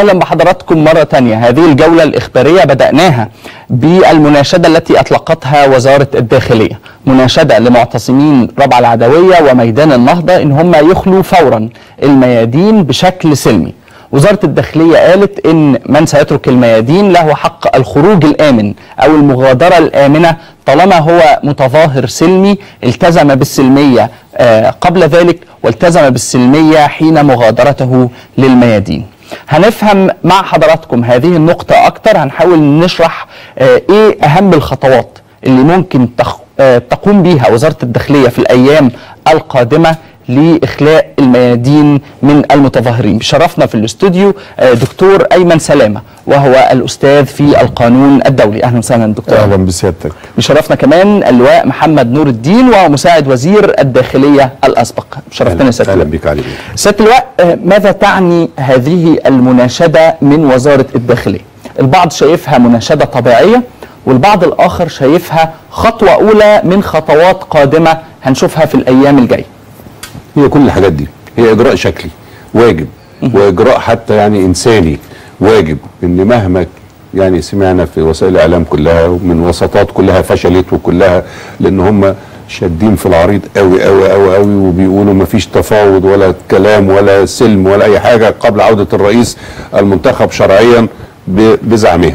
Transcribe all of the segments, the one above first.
اهلا بحضراتكم مره تانية هذه الجوله الاخباريه بداناها بالمناشده التي اطلقتها وزاره الداخليه مناشده لمعتصمين ربع العدويه وميدان النهضه ان هم يخلوا فورا الميادين بشكل سلمي وزارة الداخلية قالت إن من سيترك الميادين له حق الخروج الآمن أو المغادرة الآمنة طالما هو متظاهر سلمي التزم بالسلمية آه، قبل ذلك والتزم بالسلمية حين مغادرته للميادين هنفهم مع حضراتكم هذه النقطة أكتر هنحاول نشرح آه، إيه أهم الخطوات اللي ممكن تخ... آه، تقوم بها وزارة الداخلية في الأيام القادمة لإخلاء الميادين من المتظاهرين بشرفنا في الاستوديو آه، دكتور أيمن سلامة وهو الأستاذ في القانون الدولي أهلا وسهلا دكتور اهلا بسيادتك بشرفنا كمان اللواء محمد نور الدين وهو مساعد وزير الداخلية الأسبق شرفتنا يا سيادة اهلا اللواء. بك علي سيادة اللواء آه، ماذا تعني هذه المناشدة من وزارة الداخلية البعض شايفها مناشدة طبيعية والبعض الآخر شايفها خطوة أولى من خطوات قادمة هنشوفها في الأيام الجاية هي كل الحاجات دي هي اجراء شكلي واجب واجراء حتى يعني انساني واجب ان مهما يعني سمعنا في وسائل الاعلام كلها ومن وساطات كلها فشلت وكلها لان هم شادين في العريض قوي قوي قوي قوي وبيقولوا ما فيش تفاوض ولا كلام ولا سلم ولا اي حاجه قبل عوده الرئيس المنتخب شرعيا ب- بزعمهم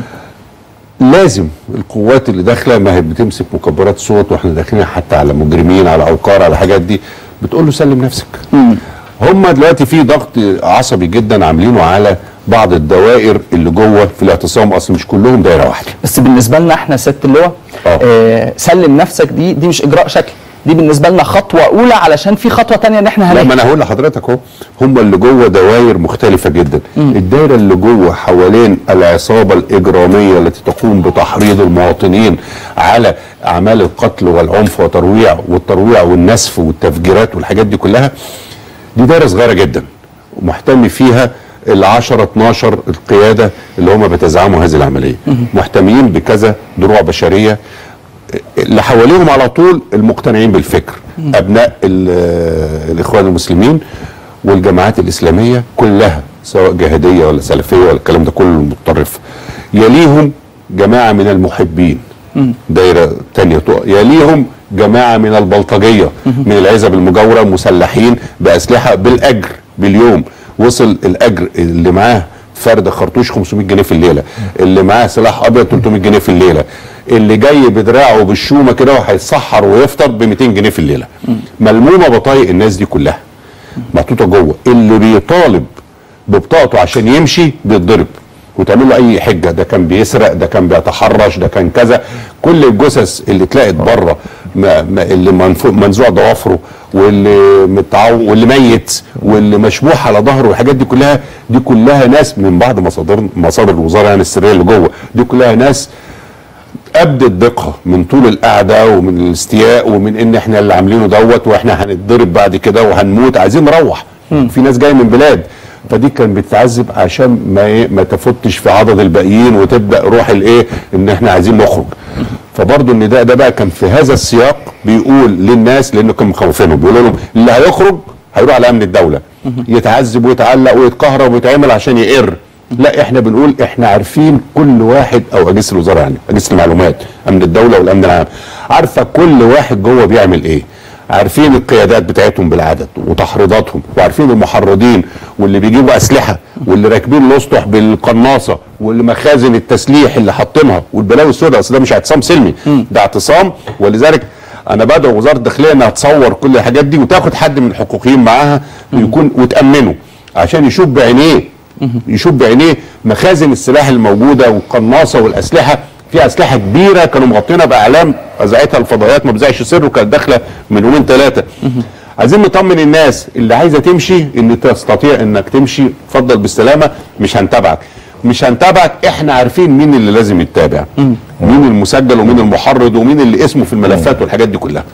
لازم القوات اللي داخله ما هي بتمسك مكبرات صوت واحنا داخلين حتى على مجرمين على اوقار على الحاجات دي بتقول له سلم نفسك هم دلوقتي في ضغط عصبي جدا عاملينه على بعض الدوائر اللي جوه في الاعتصام اصل مش كلهم دايره واحده بس بالنسبة لنا احنا ست اللواء آه. آه سلم نفسك دي دي مش إجراء شكلي دي بالنسبة لنا خطوة أولى علشان في خطوة تانية إن احنا لا ما هنجي انا هقول لحضرتك اهو هم اللي جوه دوائر مختلفه جدا الدايره اللي جوه حوالين العصابه الاجراميه التي تقوم بتحريض المواطنين على اعمال القتل والعنف وترويع والترويع والنسف والتفجيرات والحاجات دي كلها دي دايره صغيره جدا ومحتمي فيها ال 10 12 القياده اللي هم بيتزعموا هذه العمليه محتميين بكذا دروع بشريه اللي حواليهم على طول المقتنعين بالفكر ابناء ال- الاخوان المسلمين والجماعات الاسلاميه كلها سواء جهاديه ولا سلفيه ولا الكلام ده كله المتطرف يليهم جماعه من المحبين دايره تانية تقع. يليهم جماعه من البلطجيه من العزب المجاوره مسلحين باسلحه بالاجر باليوم وصل الاجر اللي معاه فرد خرطوش 500 جنيه في الليله اللي معاه سلاح ابيض 300 جنيه في الليله اللي جاي بدراعه بالشومه كده وهيتسحر ويفطر ب 200 جنيه في الليله ملمومه بطايق الناس دي كلها محطوطه جوه اللي بيطالب ببطاقته عشان يمشي بيتضرب وتعمل له اي حجه ده كان بيسرق ده كان بيتحرش ده كان كذا كل الجثث اللي اتلقت بره ما ما اللي منفو- منزوع ضوافره واللي متعو واللي ميت واللي مشبوح على ظهره والحاجات دي كلها دي كلها ناس من بعض مصادر مصادر الوزاره يعني السريه اللي جوه دي كلها ناس ابدت دقه من طول القعده ومن الاستياء ومن ان احنا اللي عاملينه دوت واحنا هنتضرب بعد كده وهنموت عايزين نروح في ناس جايه من بلاد فدي كان بتتعذب عشان ما إيه ما تفوتش في عدد الباقيين وتبدا روح الايه ان احنا عايزين نخرج فبرضه النداء ده بقى كان في هذا السياق بيقول للناس لانه كان مخوفينهم بيقول لهم اللي هيخرج هيروح على امن الدوله يتعذب ويتعلق ويتكهرب ويتعمل عشان يقر لا احنا بنقول احنا عارفين كل واحد او اجهزه الوزاره يعني اجهزه المعلومات امن الدوله والامن العام عارفه كل واحد جوه بيعمل ايه عارفين القيادات بتاعتهم بالعدد وتحريضاتهم وعارفين المحرضين واللي بيجيبوا اسلحه واللي راكبين الاسطح بالقناصه واللي مخازن التسليح اللي حاطينها والبلاوي السوداء اصل ده مش اعتصام سلمي ده اعتصام ولذلك انا بدعو وزاره الداخليه انها تصور كل الحاجات دي وتاخد حد من الحقوقيين معاها ويكون وتامنه عشان يشوف بعينيه يشوف بعينيه مخازن السلاح الموجوده والقناصه والاسلحه في اسلحه كبيره كانوا مغطينها باعلام اذاعتها الفضائيات ما بزعش سر وكانت داخله من يومين ثلاثه عايزين نطمن الناس اللي عايزه تمشي ان تستطيع انك تمشي اتفضل بالسلامه مش هنتابعك مش هنتابعك احنا عارفين مين اللي لازم يتابع مين المسجل ومين المحرض ومين اللي اسمه في الملفات والحاجات دي كلها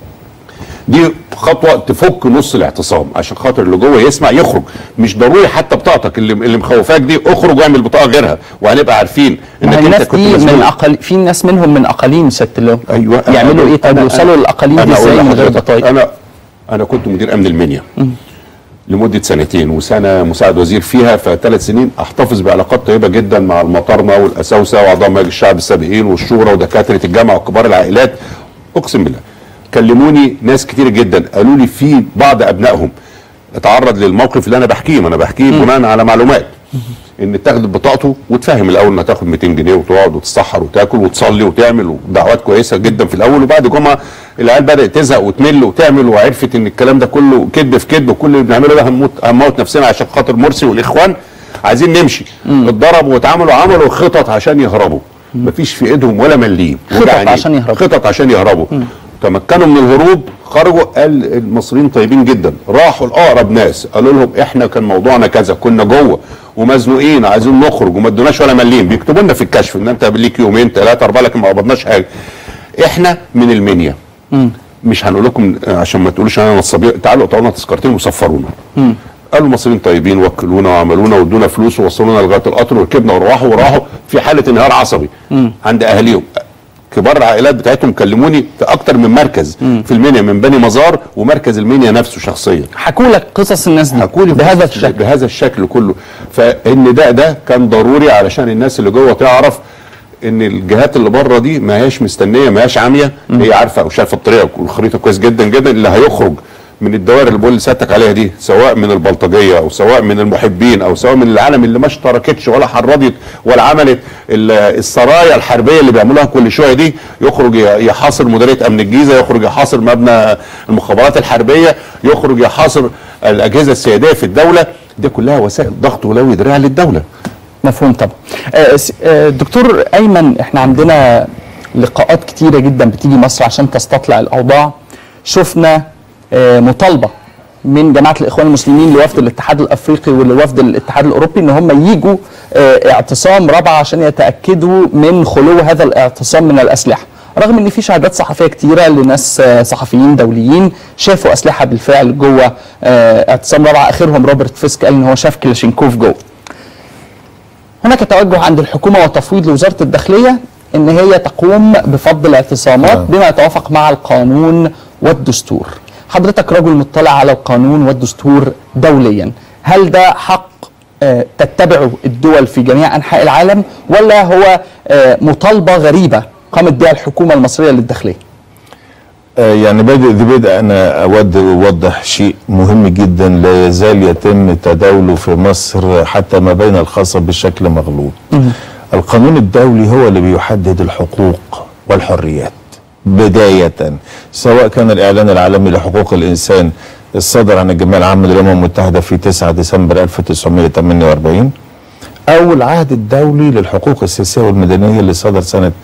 دي خطوه تفك نص الاعتصام عشان خاطر اللي جوه يسمع يخرج مش ضروري حتى بطاقتك اللي اللي مخوفاك دي اخرج واعمل بطاقه غيرها وهنبقى عارفين ما هي انك انت الناس كنت دي مسؤول من أقل في ناس منهم من أقاليم ست اللواء ايوه يعملوا إيه طب أنا- يوصلوا للأقاليم دي أنا أقول إزاي من غير لحضرتك، بطايق انا انا كنت مدير امن المنيا لمده سنتين وسنه مساعد وزير فيها فثلاث سنين احتفظ بعلاقات طيبه جدا مع المطارنه والاساوسه واعضاء مجلس الشعب السابقين والشورى ودكاتره الجامعه وكبار العائلات اقسم بالله كلموني ناس كتير جدا قالوا لي في بعض ابنائهم اتعرض للموقف اللي انا بحكيه ما انا بحكيه بناء على معلومات ان تاخد بطاقته وتفهم الاول انها تاخد 200 جنيه وتقعد وتتسحر وتاكل وتصلي وتعمل ودعوات كويسه جدا في الاول وبعد جمعه العيال بدات تزهق وتمل وتعمل وعرفت ان الكلام ده كله كذب في كذب وكل اللي بنعمله ده هنموت هنموت نفسنا عشان خاطر مرسي والاخوان عايزين نمشي اتضربوا واتعملوا عملوا خطط عشان يهربوا مفيش في ايدهم ولا مليم خطط وجعانين. عشان يهربوا. خطط عشان يهربوا تمكنوا من الهروب خرجوا قال المصريين طيبين جدا راحوا لاقرب ناس قالوا لهم احنا كان موضوعنا كذا كنا جوه ومزنوقين عايزين نخرج وما ادوناش ولا مليم بيكتبوا لنا في الكشف ان انت ليك يومين ثلاثه اربعه لكن ما قبضناش حاجه احنا من المنيا مش هنقول لكم عشان ما تقولوش انا نصابين تعالوا اقطعوا لنا تذكرتين وسفرونا قالوا المصريين طيبين وكلونا وعملونا وادونا فلوس ووصلونا لغايه القطر وركبنا وراحوا وراحوا في حاله انهيار عصبي عند اهاليهم كبار العائلات بتاعتهم كلموني في اكتر من مركز في المنيا من بني مزار ومركز المنيا نفسه شخصيا حكوا لك قصص الناس دي حكولي بهذا الشكل بهذا الشكل كله فان ده ده كان ضروري علشان الناس اللي جوه تعرف ان الجهات اللي بره دي ما هياش مستنيه ما هياش عاميه هي عارفه وشايفه الطريقه والخريطه كويس جدا جدا اللي هيخرج من الدوائر اللي بقول لسيادتك عليها دي سواء من البلطجيه او سواء من المحبين او سواء من العالم اللي ما اشتركتش ولا حرضت ولا عملت ال- السرايا الحربيه اللي بيعملوها كل شويه دي يخرج ي- يحاصر مديريه امن الجيزه يخرج يحاصر مبنى المخابرات الحربيه يخرج يحاصر الاجهزه السياديه في الدوله دي كلها وسائل ضغط ولو دراع للدوله مفهوم طبعا آه، س- آه، دكتور ايمن احنا عندنا لقاءات كتيره جدا بتيجي مصر عشان تستطلع الاوضاع شفنا آه، مطالبه من جماعه الاخوان المسلمين لوفد الاتحاد الافريقي ولوفد الاتحاد الاوروبي ان هم يجوا آه، اعتصام رابعه عشان يتاكدوا من خلو هذا الاعتصام من الاسلحه رغم ان في شهادات صحفيه كتيره لناس آه، صحفيين دوليين شافوا اسلحه بالفعل جوه آه، اعتصام رابعه اخرهم روبرت فيسك قال ان هو شاف كلاشينكوف جوه هناك توجه عند الحكومه وتفويض لوزاره الداخليه ان هي تقوم بفض الاعتصامات آه. بما يتوافق مع القانون والدستور. حضرتك رجل مطلع على القانون والدستور دوليا، هل ده حق آه، تتبعه الدول في جميع انحاء العالم ولا هو آه، مطالبه غريبه قامت بها الحكومه المصريه للداخليه؟ آه، يعني بادئ ذي بدء انا اود اوضح شيء مهم جدا لا يزال يتم تداوله في مصر حتى ما بين الخاصه بشكل مغلوط. القانون الدولي هو اللي بيحدد الحقوق والحريات بدايه سواء كان الاعلان العالمي لحقوق الانسان الصادر عن الجمعيه العامه للامم المتحده في 9 ديسمبر 1948 او العهد الدولي للحقوق السياسيه والمدنيه اللي صدر سنه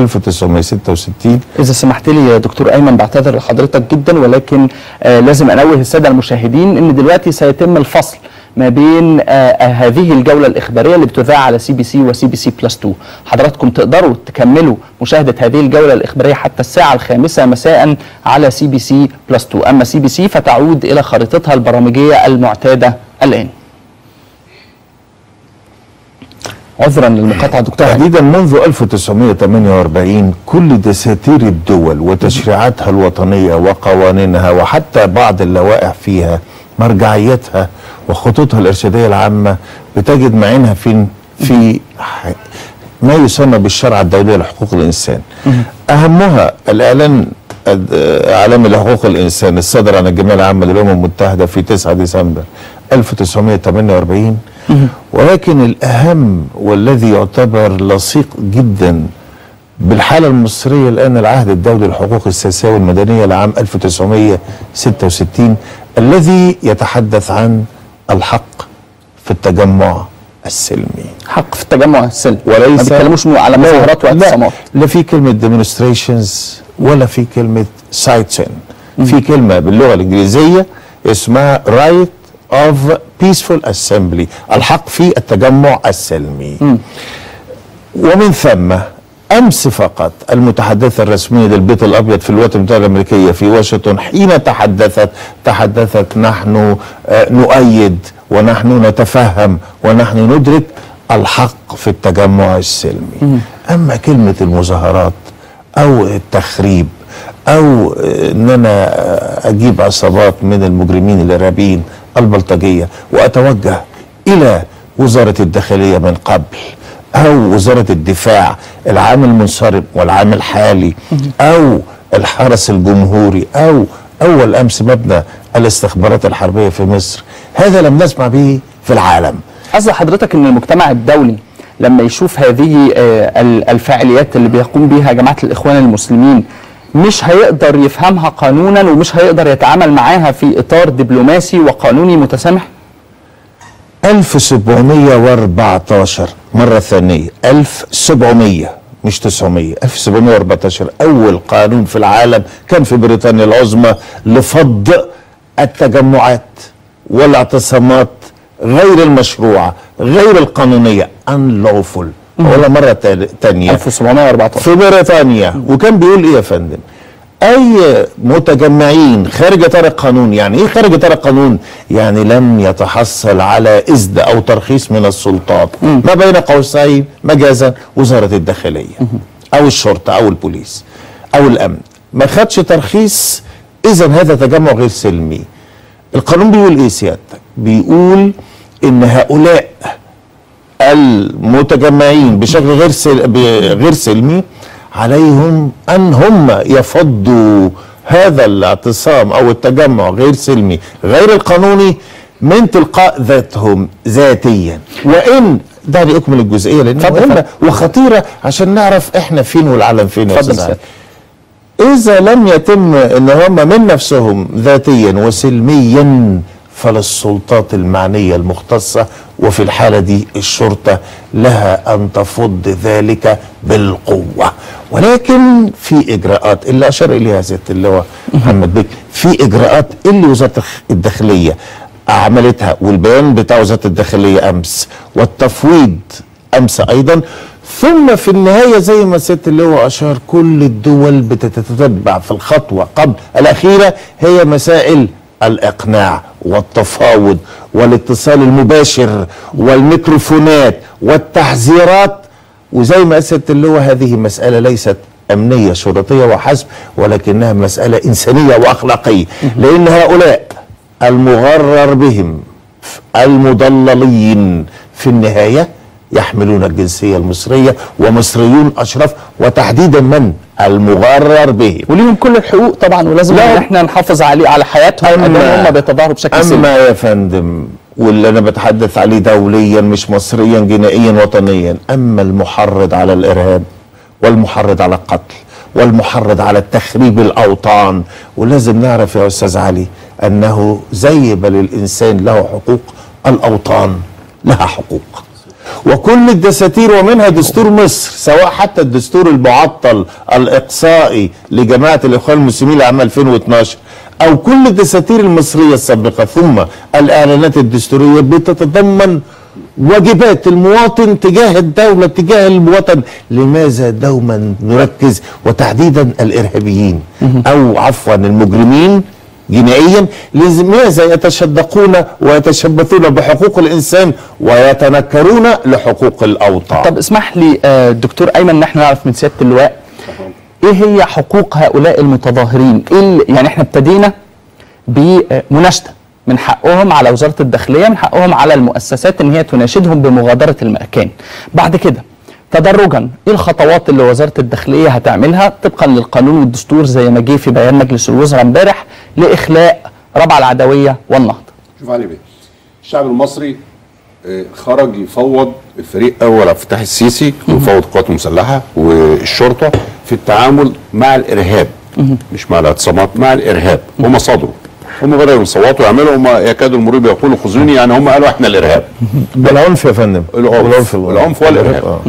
1966 إذا سمحت لي يا دكتور أيمن بعتذر لحضرتك جدا ولكن آه لازم أنوه السادة المشاهدين إن دلوقتي سيتم الفصل ما بين آه آه هذه الجولة الإخبارية اللي بتذاع على سي بي سي وسي بي سي بلس 2 حضراتكم تقدروا تكملوا مشاهدة هذه الجولة الإخبارية حتى الساعة الخامسة مساء على سي بي سي بلس 2 أما سي بي سي فتعود إلى خريطتها البرامجية المعتادة الآن عذرا للمقاطعة دكتور أيمن. تحديدا منذ 1948 كل دساتير الدول وتشريعاتها الوطنية وقوانينها وحتى بعض اللوائح فيها مرجعيتها وخطوطها الإرشادية العامة بتجد معينها فين في ح- ما يسمى بالشرع الدولي لحقوق الإنسان أهمها الإعلان العالمي لحقوق الإنسان الصادر عن الجمعية العامة للأمم المتحدة في 9 ديسمبر 1948 ولكن الأهم والذي يعتبر لصيق جدا بالحالة المصرية الآن العهد الدولي للحقوق السياسية والمدنية لعام 1966 الذي يتحدث عن الحق في التجمع السلمي حق في التجمع السلمي وليس ما بيتكلموش على مظاهرات واعتصامات لا, لا في كلمة demonstrations ولا في كلمة sighting في كلمة باللغة الإنجليزية اسمها right of peaceful assembly الحق في التجمع السلمي ومن ثم امس فقط المتحدثه الرسميه للبيت الابيض في الولايات المتحده الامريكيه في واشنطن حين تحدثت تحدثت نحن آه، نؤيد ونحن نتفهم ونحن ندرك الحق في التجمع السلمي اما كلمه المظاهرات او التخريب او آه، ان انا آه، اجيب عصابات من المجرمين الارهابيين البلطجيه واتوجه الى وزاره الداخليه من قبل او وزاره الدفاع العام المنصرم والعام الحالي او الحرس الجمهوري او اول امس مبنى الاستخبارات الحربيه في مصر هذا لم نسمع به في العالم قصد حضرتك ان المجتمع الدولي لما يشوف هذه آه، ال- الفعاليات اللي بيقوم بيها جماعه الاخوان المسلمين مش هيقدر يفهمها قانونا ومش هيقدر يتعامل معاها في اطار دبلوماسي وقانوني متسامح 1714 مرة ثانية 1700 مش 900 1714 أول قانون في العالم كان في بريطانيا العظمى لفض التجمعات والاعتصامات غير المشروعة غير القانونية unlawful ولا مرة تا- تانية 1714 في بريطانيا وكان بيقول ايه يا فندم اي متجمعين خارج اطار القانون يعني ايه خارج اطار القانون يعني لم يتحصل على اذن او ترخيص من السلطات ما بين قوسين مجازا وزاره الداخليه او الشرطه او البوليس او الامن ما خدش ترخيص اذا هذا تجمع غير سلمي القانون بيقول ايه سيادتك بيقول ان هؤلاء المتجمعين بشكل غير سل... ب- غير سلمي عليهم ان هم يفضوا هذا الاعتصام او التجمع غير سلمي غير القانوني من تلقاء ذاتهم ذاتيا وان ده اكمل الجزئيه لان اتفضل، مهمه اتفضل. وخطيره عشان نعرف احنا فين والعالم فين يا اتفضل استاذ علي. سيادة. إذا لم يتم إن هم من نفسهم ذاتيا وسلميا فللسلطات المعنية المختصة وفي الحالة دي الشرطة لها أن تفض ذلك بالقوة ولكن في إجراءات اللي أشار إليها سيادة اللواء محمد بك في إجراءات اللي وزارة الداخلية عملتها والبيان بتاع وزارة الداخلية أمس والتفويض امس ايضا ثم في النهايه زي ما سياده اللواء اشار كل الدول بتتتبع في الخطوه قبل الاخيره هي مسائل الاقناع والتفاوض والاتصال المباشر والميكروفونات والتحذيرات وزي ما قال سياده اللواء هذه مساله ليست امنيه شرطيه وحسب ولكنها مساله انسانيه واخلاقيه لان هؤلاء المغرر بهم المضللين في النهايه يحملون الجنسيه المصريه ومصريون اشرف وتحديدا من المغرر بهم وليهم كل الحقوق طبعا ولازم لا. ان احنا نحافظ عليه على حياتهم ان هم بيتظاهروا بشكل سلمي اما يا فندم واللي انا بتحدث عليه دوليا مش مصريا جنائيا وطنيا اما المحرض على الارهاب والمحرض على القتل والمحرض على تخريب الاوطان ولازم نعرف يا استاذ علي انه زي ما للانسان له حقوق الاوطان لها حقوق وكل الدساتير ومنها دستور مصر سواء حتى الدستور المعطل الاقصائي لجماعه الاخوان المسلمين لعام 2012 او كل الدساتير المصريه السابقه ثم الاعلانات الدستوريه بتتضمن واجبات المواطن تجاه الدوله تجاه المواطن لماذا دوما نركز وتحديدا الارهابيين او عفوا المجرمين جنائيا لماذا يتشدقون ويتشبثون بحقوق الانسان ويتنكرون لحقوق الاوطان طب اسمح لي آه، دكتور ايمن ان احنا نعرف من سياده اللواء ايه هي حقوق هؤلاء المتظاهرين ايه ال- يعني احنا ابتدينا بمناشده من حقهم على وزاره الداخليه من حقهم على المؤسسات ان هي تناشدهم بمغادره المكان بعد كده تدرجا ايه الخطوات اللي وزاره الداخليه هتعملها طبقا للقانون والدستور زي ما جه في بيان مجلس الوزراء امبارح لاخلاء ربع العدويه والنهضه شوف علي بيه الشعب المصري آه، خرج يفوض الفريق اول عبد الفتاح السيسي ويفوض القوات المسلحه والشرطه في التعامل مع الارهاب مش مع الاعتصامات مع الارهاب هم صدروا هم بداوا يصوتوا يعملوا هم يكادوا المريب يقولوا خذوني يعني هم قالوا احنا الارهاب بالعنف يا فندم العنف العنف والارهاب آه.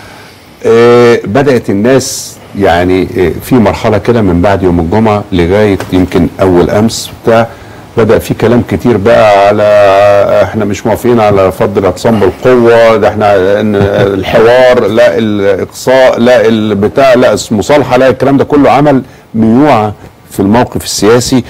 آه، بدات الناس يعني آه، في مرحله كده من بعد يوم الجمعه لغايه يمكن اول امس بتاع بدا في كلام كتير بقى على احنا مش موافقين على فض الاعتصام بالقوه ده احنا إن الحوار لا الاقصاء لا البتاع لا المصالحه لا الكلام ده كله عمل ميوعه في الموقف السياسي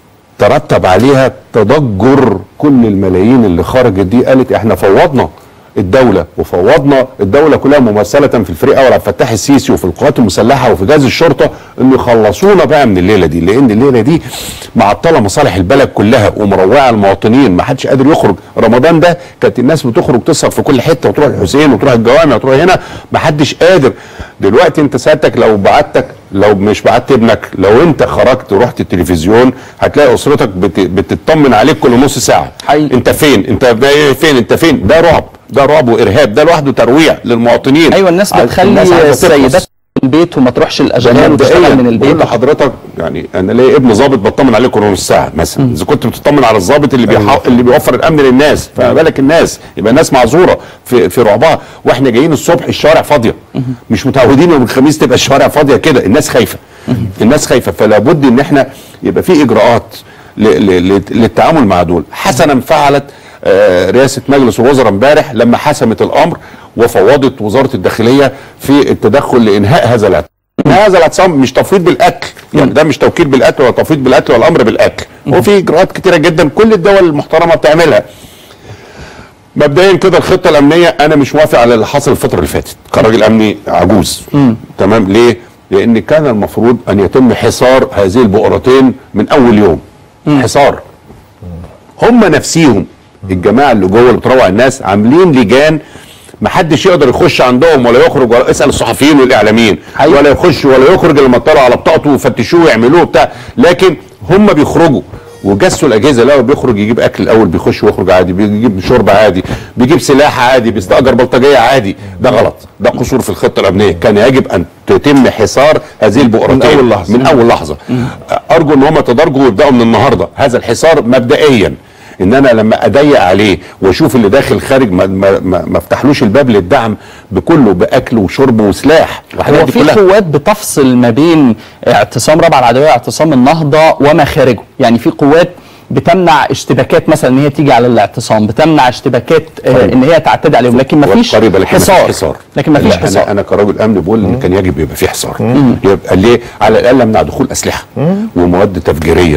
ترتب عليها تضجر كل الملايين اللي خرجت دي قالت احنا فوضنا الدوله وفوضنا الدوله كلها ممثله في الفريق اول عبد الفتاح السيسي وفي القوات المسلحه وفي جهاز الشرطه انه يخلصونا بقى من الليله دي لان الليله دي معطله مصالح البلد كلها ومروعه المواطنين ما حدش قادر يخرج رمضان ده كانت الناس بتخرج تسهر في كل حته وتروح الحسين وتروح الجوامع وتروح هنا ما حدش قادر دلوقتي انت سيادتك لو بعتك لو مش بعت ابنك لو انت خرجت ورحت التلفزيون هتلاقي اسرتك بت... بتطمن عليك كل نص ساعه حقيقي. انت فين انت فين انت فين ده رعب ده رعب وارهاب ده لوحده ترويع للمواطنين ايوه الناس عايز- بتخلي الناس عايزة تخلص. السيدات في البيت وما تروحش الاجانب وتشتغل من البيت بقول لحضرتك يعني انا ليا ابن ظابط بطمن عليه كل نص ساعه مثلا اذا كنت بتطمن على الظابط اللي بيحا... اللي بيوفر الامن للناس فما بالك الناس يبقى الناس معذوره في في رعبها واحنا جايين الصبح الشوارع فاضيه مش متعودين يوم الخميس تبقى الشوارع فاضيه كده الناس خايفه الناس خايفه فلا بد ان احنا يبقى في اجراءات ل... ل... ل... للتعامل مع دول حسنا فعلت آه، رئاسه مجلس الوزراء امبارح لما حسمت الامر وفوضت وزاره الداخليه في التدخل لانهاء هذا الاعتصام هذا الاعتصام مش تفويض بالقتل يعني ده مش توكيل بالقتل ولا تفويض بالقتل ولا امر بالقتل وفي اجراءات كتيره جدا كل الدول المحترمه بتعملها مبدئيا كده الخطه الامنيه انا مش موافق على اللي حصل الفتره اللي فاتت كراجل امني عجوز تمام ليه لان كان المفروض ان يتم حصار هذه البؤرتين من اول يوم حصار هم نفسيهم الجماعه اللي جوه اللي بتروع الناس عاملين لجان ما حدش يقدر يخش عندهم ولا يخرج ولا اسال الصحفيين والاعلاميين حقيقي. ولا يخش ولا يخرج الا لما يطلعوا على بطاقته ويفتشوه ويعملوه بتاع لكن هم بيخرجوا وجسوا الاجهزه لو بيخرج يجيب اكل الاول بيخش ويخرج عادي بيجيب شرب عادي بيجيب سلاح عادي بيستاجر بلطجيه عادي ده غلط ده قصور في الخطه الامنيه كان يجب ان تتم حصار هذه البؤرتين من أول لحظة. من اول لحظه ارجو ان هم تدرجوا ويبداوا من النهارده هذا الحصار مبدئيا ان انا لما اضيق عليه واشوف اللي داخل خارج ما, ما, ما, ما افتحلوش الباب للدعم بكله باكل وشرب وسلاح والحاجات هو دي في كلها قوات بتفصل ما بين اعتصام رابعه العدويه واعتصام النهضه وما خارجه يعني في قوات بتمنع اشتباكات مثلا ان هي تيجي على الاعتصام بتمنع اشتباكات آه طيب. ان هي تعتدي عليهم لكن ما فيش قريبة لكن مفيش حصار حصار لكن ما فيش لا، حصار انا انا كراجل امن بقول ان كان يجب يبقى في حصار يبقى ليه على الاقل امنع دخول اسلحه ومواد تفجيريه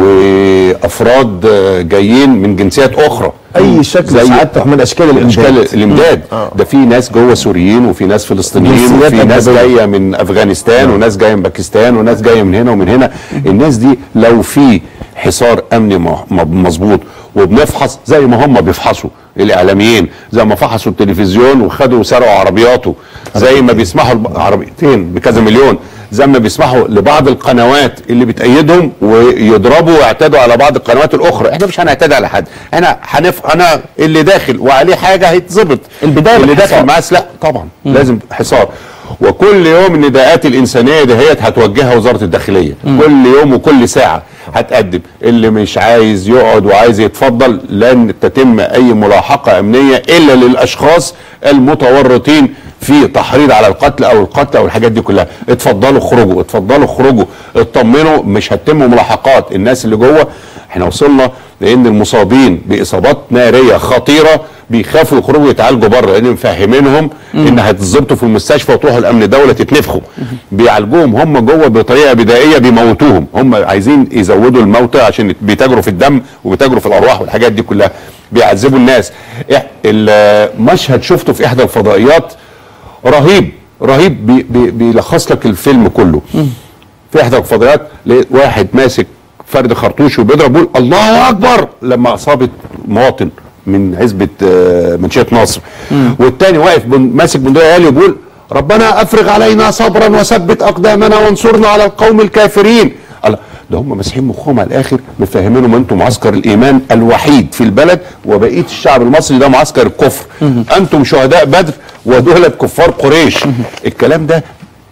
وافراد آه، جايين من جنسيات اخرى اي شكل زي- سعادتك من اشكال الامداد اشكال الامداد آه. ده في ناس جوه سوريين وفي ناس فلسطينيين جنسيات وفي ناس أجنبية. جايه من افغانستان وناس جايه من باكستان وناس جايه من هنا ومن هنا الناس دي لو في حصار امني م- م- مظبوط وبنفحص زي ما هم بيفحصوا الاعلاميين زي ما فحصوا التلفزيون وخدوا وسرقوا عربياته زي ما بيسمحوا لب- عربيتين بكذا مليون زي ما بيسمحوا لبعض القنوات اللي بتأيدهم ويضربوا ويعتدوا على بعض القنوات الاخرى احنا مش هنعتدي على حد احنا هنف انا اللي داخل وعليه حاجه هيتظبط البداية اللي بالحصار. داخل معاه سلاح طبعا لازم حصار وكل يوم النداءات الانسانيه دهيت هتوجهها وزاره الداخليه كل يوم وكل ساعه هتقدم اللي مش عايز يقعد وعايز يتفضل لن تتم اي ملاحقه امنيه الا للاشخاص المتورطين في تحريض على القتل او القتل او الحاجات دي كلها اتفضلوا اخرجوا اتفضلوا اخرجوا اطمنوا مش هتتم ملاحقات الناس اللي جوه احنا وصلنا لان المصابين باصابات ناريه خطيره بيخافوا يخرجوا يتعالجوا بره لان مفهمينهم ان هتظبطوا في المستشفى وتروحوا الامن الدوله تتنفخوا بيعالجوهم هم جوه بطريقه بدائيه بيموتوهم هم عايزين يزودوا الموتى عشان بيتاجروا في الدم وبيتاجروا في الارواح والحاجات دي كلها بيعذبوا الناس إح- المشهد شفته في احدى الفضائيات رهيب رهيب بي بي بيلخص لك الفيلم كله في احدى الفضائيات لقيت واحد ماسك فرد خرطوش وبيضرب بيقول الله اكبر لما اصابت مواطن من عزبه آه، منشيه نصر والتاني واقف بن- ماسك بندقيه عالي وبيقول ربنا افرغ علينا صبرا وثبت اقدامنا وانصرنا على القوم الكافرين الله ده هم ماسحين مخهم على الاخر مفهمينهم انتم معسكر الايمان الوحيد في البلد وبقيه الشعب المصري ده معسكر الكفر انتم شهداء بدر ودولة كفار قريش الكلام ده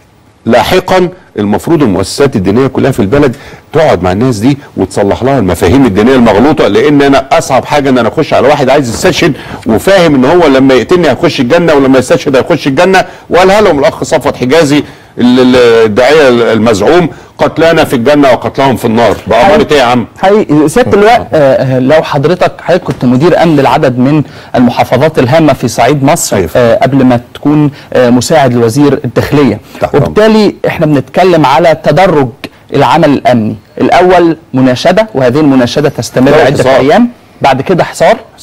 لاحقا المفروض المؤسسات الدينيه كلها في البلد تقعد مع الناس دي وتصلح لها المفاهيم الدينيه المغلوطه لان انا اصعب حاجه ان انا اخش على واحد عايز يستشهد وفاهم ان هو لما يقتلني هيخش الجنه ولما يستشهد هيخش الجنه وقالها لهم الاخ صفوت حجازي ال- ال- الداعيه المزعوم قتلانا في الجنه وقتلهم في النار بأمارة ايه يا عم؟ حقيقي سياده اللواء آه، آه، لو حضرتك حضرتك كنت مدير امن لعدد من المحافظات الهامه في صعيد مصر أيوة. آه، قبل ما تكون آه، مساعد لوزير الداخليه تحت أمرك. وبالتالي احنا بنتكلم على تدرج العمل الامني الاول مناشده وهذه المناشده تستمر لا، عده حصار. ايام بعد كده حصار حصار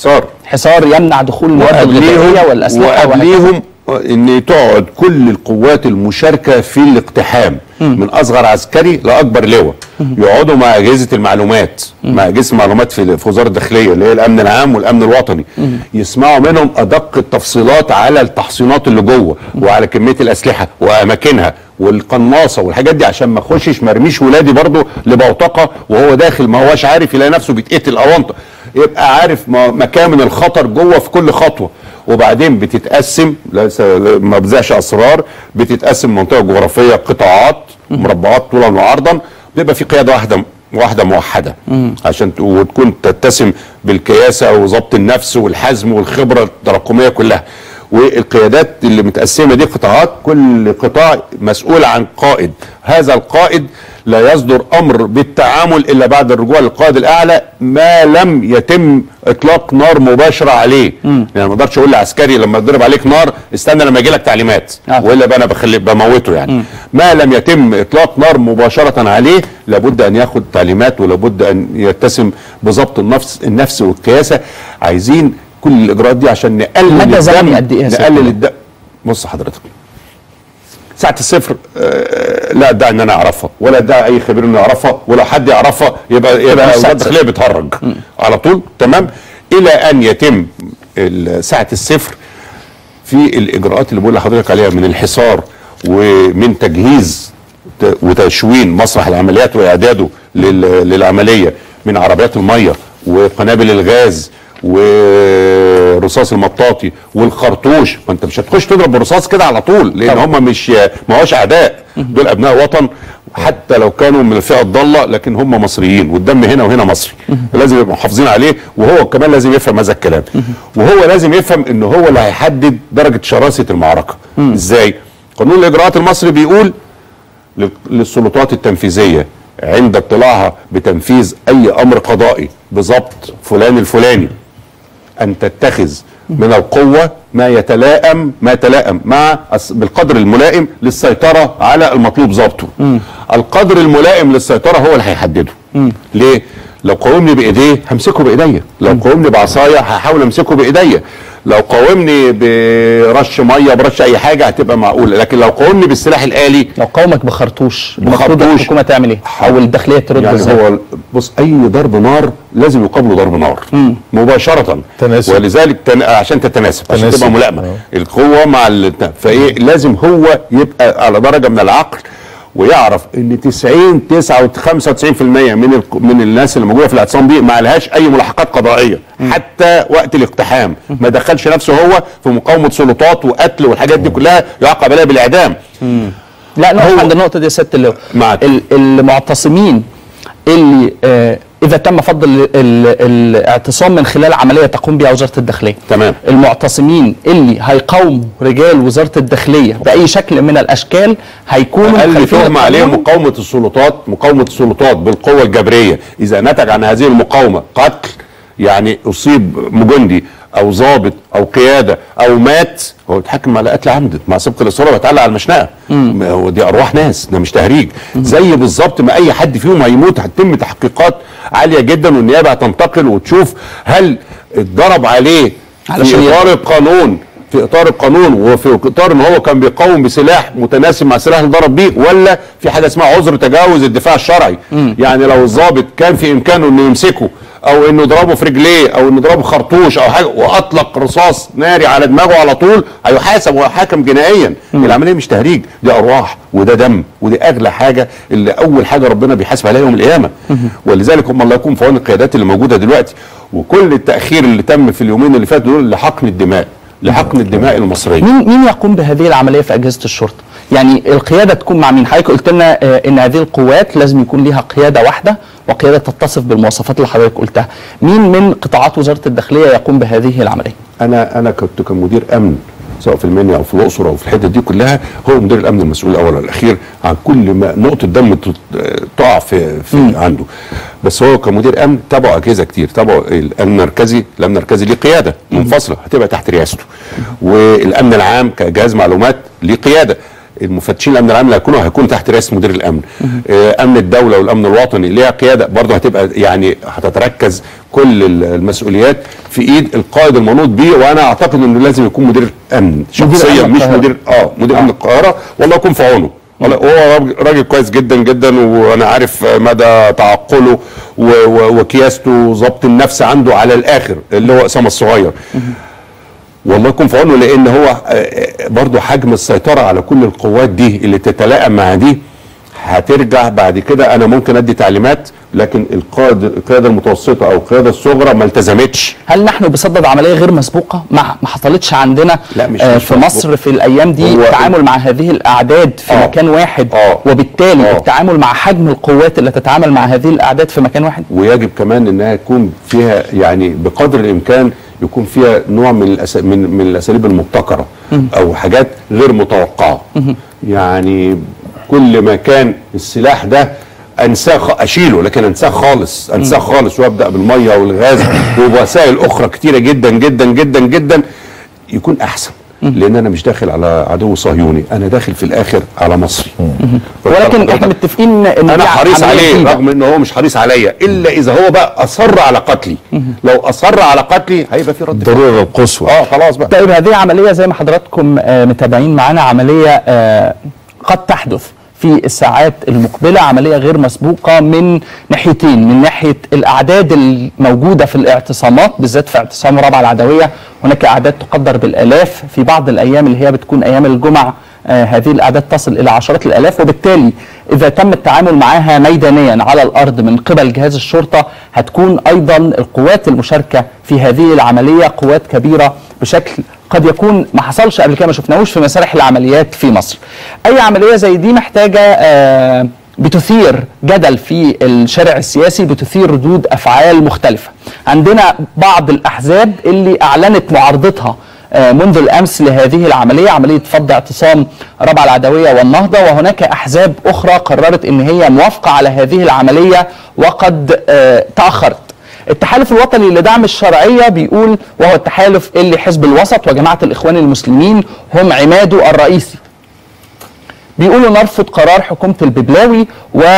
حصار يمنع دخول المواد الغذائيه والاسلحه وهكذا. وقبليهم ان تقعد كل القوات المشاركه في الاقتحام من اصغر عسكري لاكبر لواء يقعدوا مع اجهزه المعلومات مع اجهزه المعلومات في في وزاره الداخليه اللي هي الامن العام والامن الوطني يسمعوا منهم ادق التفصيلات على التحصينات اللي جوه وعلى كميه الاسلحه واماكنها والقناصه والحاجات دي عشان ما اخشش مرميش ولادي برضه لبوتقه وهو داخل ما هوش عارف يلاقي نفسه بيتقتل اونطه يبقى عارف ما- مكامن الخطر جوه في كل خطوه وبعدين بتتقسم ليس ما بزعش اسرار بتتقسم منطقه جغرافيه قطاعات مربعات طولا وعرضا بيبقى في قياده واحده واحده موحده عشان ت- وتكون تتسم بالكياسه وضبط النفس والحزم والخبره التراكميه كلها والقيادات اللي متقسمه دي قطاعات كل قطاع مسؤول عن قائد هذا القائد لا يصدر امر بالتعامل الا بعد الرجوع للقائد الاعلى ما لم يتم اطلاق نار مباشره عليه يعني ما اقدرش اقول لعسكري لما يضرب عليك نار استنى لما يجي لك تعليمات آه. والا بقى انا بخلي بموته يعني ما لم يتم اطلاق نار مباشره عليه لابد ان ياخد تعليمات ولابد ان يتسم بضبط النفس النفس والقياسه عايزين كل الاجراءات دي عشان نقلل مدى زمني الدم قد إيه يا سيادة نقلل اللواء؟ الدم بص حضرتك ساعة الصفر آه، لا ادعي ان انا اعرفها ولا ادعي اي خبير انه يعرفها ولو حد يعرفها يبقى يبقى مش ساعة وزاره الداخليه بتهرج على طول تمام الى ان يتم ال- ساعة الصفر في الاجراءات اللي بقول لحضرتك عليها من الحصار ومن تجهيز ت- وتشوين مسرح العمليات واعداده لل- للعمليه من عربيات الميه وقنابل الغاز ورصاص المطاطي والخرطوش ما انت مش هتخش تضرب بالرصاص كده على طول لان طبعا. هم مش ما هوش اعداء دول ابناء وطن حتى لو كانوا من الفئه الضاله لكن هم مصريين والدم هنا وهنا مصري لازم يبقوا محافظين عليه وهو كمان لازم يفهم هذا الكلام وهو لازم يفهم ان هو اللي هيحدد درجه شراسه المعركه ازاي قانون الاجراءات المصري بيقول لل- للسلطات التنفيذيه عند اطلاعها بتنفيذ اي امر قضائي بضبط فلان الفلاني ان تتخذ من القوه ما يتلائم ما يتلائم مع الس- بالقدر الملائم للسيطره على المطلوب ضبطه القدر الملائم للسيطره هو اللي هيحدده ليه لو قاومني بايديه همسكه بايديا لو قاومني بعصايه هحاول امسكه بايديا لو قاومني برش ميه برش اي حاجه هتبقى معقوله لكن لو قاومني بالسلاح الالي لو قومك بخرطوش المفروض بخرطوش. الحكومه تعمل ايه؟ او الداخليه ترد يعني ازاي؟ هو بص اي ضرب نار لازم يقابله ضرب نار مباشره تناسب. ولذلك تن... عشان تتناسب عشان تناسب. تبقى ملائمه آه. القوه مع ال... فايه لازم هو يبقى على درجه من العقل ويعرف ان 90 9 95% من ال... من الناس اللي موجوده في الاعتصام دي ما لهاش اي ملاحقات قضائيه حتى وقت الاقتحام ما دخلش نفسه هو في مقاومه سلطات وقتل والحاجات دي كلها يعاقب عليها بالاعدام لا نقف هو- عند النقطه دي يا سياده اللواء معك. ال- المعتصمين اللي آه اذا تم فض ال- ال- الاعتصام من خلال عمليه تقوم بها وزاره الداخليه تمام. المعتصمين اللي هيقاوموا رجال وزاره الداخليه باي شكل من الاشكال هيكونوا اقل مخالفين تهمه عليهم للقانون. مقاومه السلطات مقاومه السلطات بالقوه الجبريه اذا نتج عن هذه المقاومه قتل يعني اصيب مجندي او ضابط او قياده او مات هو يتحكم على قتل عمد مع سبق الاصرار ويتعلق على المشنقه ما هو دي ارواح ناس ده مش تهريج زي بالظبط ما اي حد فيهم هيموت هتتم تحقيقات عاليه جدا والنيابه هتنتقل وتشوف هل اتضرب عليه علشان في اطار يقدر. القانون في اطار القانون وفي اطار ان هو كان بيقاوم بسلاح متناسب مع السلاح اللي ضرب بيه ولا في حاجه اسمها عذر تجاوز الدفاع الشرعي يعني لو الضابط كان في امكانه انه يمسكه او انه يضربه في رجليه او انه يضربه خرطوش او حاجه واطلق رصاص ناري على دماغه على طول هيحاسب ويحاكم جنائيا العمليه مش تهريج دي ارواح وده دم ودي اغلى حاجه اللي اول حاجه ربنا بيحاسب عليها يوم القيامه ولذلك هم الله يكون في عون القيادات اللي موجوده دلوقتي وكل التاخير اللي تم في اليومين اللي فاتوا دول لحقن الدماء لحقن الدماء المصريه مين مين يقوم بهذه العمليه في اجهزه الشرطه؟ يعني القياده تكون مع مين؟ حضرتك قلت لنا آه، ان هذه القوات لازم يكون ليها قياده واحده وقياده تتصف بالمواصفات اللي حضرتك قلتها. مين من قطاعات وزاره الداخليه يقوم بهذه العمليه؟ انا انا كنت كمدير امن سواء في المنيا او في الاقصر او في الحتت دي كلها هو مدير الامن المسؤول الاول والاخير عن كل ما نقطه دم تت- تقع في, في عنده بس هو كمدير امن تبعه اجهزه كتير تبعه الامن المركزي الامن المركزي ليه قياده منفصله هتبقى تحت رئاسته والامن العام كجهاز معلومات ليه قياده المفتشين الامن العام اللي هيكونوا هيكونوا تحت رئاسه مدير الامن آه، امن الدوله والامن الوطني ليها قياده برضه هتبقى يعني هتتركز كل ال- المسؤوليات في ايد القائد المنوط بيه وانا اعتقد انه لازم يكون مدير امن شخصيا أمن مش القاهرة. مدير اه مدير امن القاهره والله يكون في عونه والله هو راجل- راجل كويس جدا جدا وانا عارف مدى تعقله و- و- وكياسته وضبط النفس عنده على الاخر اللي هو اسامه الصغير والله يكون في عونه لان هو آه، آه، برضو حجم السيطره على كل القوات دي اللي تتلائم مع دي هترجع بعد كده انا ممكن ادي تعليمات لكن القائد القياده المتوسطه او القياده الصغرى ما التزمتش هل نحن بصدد عمليه غير مسبوقه ما ما حصلتش عندنا لا، مش- آه مش في مسبوقة. مصر في الايام دي هو- التعامل مع هذه الاعداد في آه. مكان واحد آه. وبالتالي آه. التعامل مع حجم القوات اللي تتعامل مع هذه الاعداد في مكان واحد ويجب كمان انها يكون فيها يعني بقدر الامكان يكون فيها نوع من الأس... من من الاساليب المبتكره او حاجات غير متوقعه يعني كل ما كان السلاح ده انساه خ- اشيله لكن انساه خالص انساه خالص وابدا بالميه والغاز ووسائل اخرى كتيره جدا جدا جدا جدا يكون احسن لان انا مش داخل على عدو صهيوني انا داخل في الاخر على مصري ولكن احنا متفقين ان انا دي حريص عملية عليه جديدة. رغم ان هو مش حريص عليا الا اذا هو بقى اصر على قتلي لو اصر على قتلي هيبقى في رد فعل الضروره القصوى اه خلاص بقى طيب هذه عملية زي ما حضراتكم آه، متابعين معانا عملية آه، قد تحدث في الساعات المقبلة عملية غير مسبوقة من ناحيتين من ناحية الأعداد الموجودة في الاعتصامات بالذات في اعتصام رابعة العدوية هناك أعداد تقدر بالآلاف في بعض الأيام اللي هي بتكون أيام الجمعة آه، هذه الأعداد تصل إلى عشرات الآلاف وبالتالي إذا تم التعامل معها ميدانيا على الأرض من قبل جهاز الشرطة هتكون أيضا القوات المشاركة في هذه العملية قوات كبيرة بشكل قد يكون ما حصلش قبل كده ما شفناهوش في مسارح العمليات في مصر أي عملية زي دي محتاجة آه، بتثير جدل في الشارع السياسي بتثير ردود أفعال مختلفة عندنا بعض الأحزاب اللي أعلنت معارضتها آه، منذ الامس لهذه العمليه عمليه فض اعتصام ربع العدويه والنهضه وهناك احزاب اخرى قررت ان هي موافقه على هذه العمليه وقد آه، تاخرت. التحالف الوطني لدعم الشرعيه بيقول وهو التحالف اللي حزب الوسط وجماعه الاخوان المسلمين هم عماده الرئيسي. بيقولوا نرفض قرار حكومة الببلاوي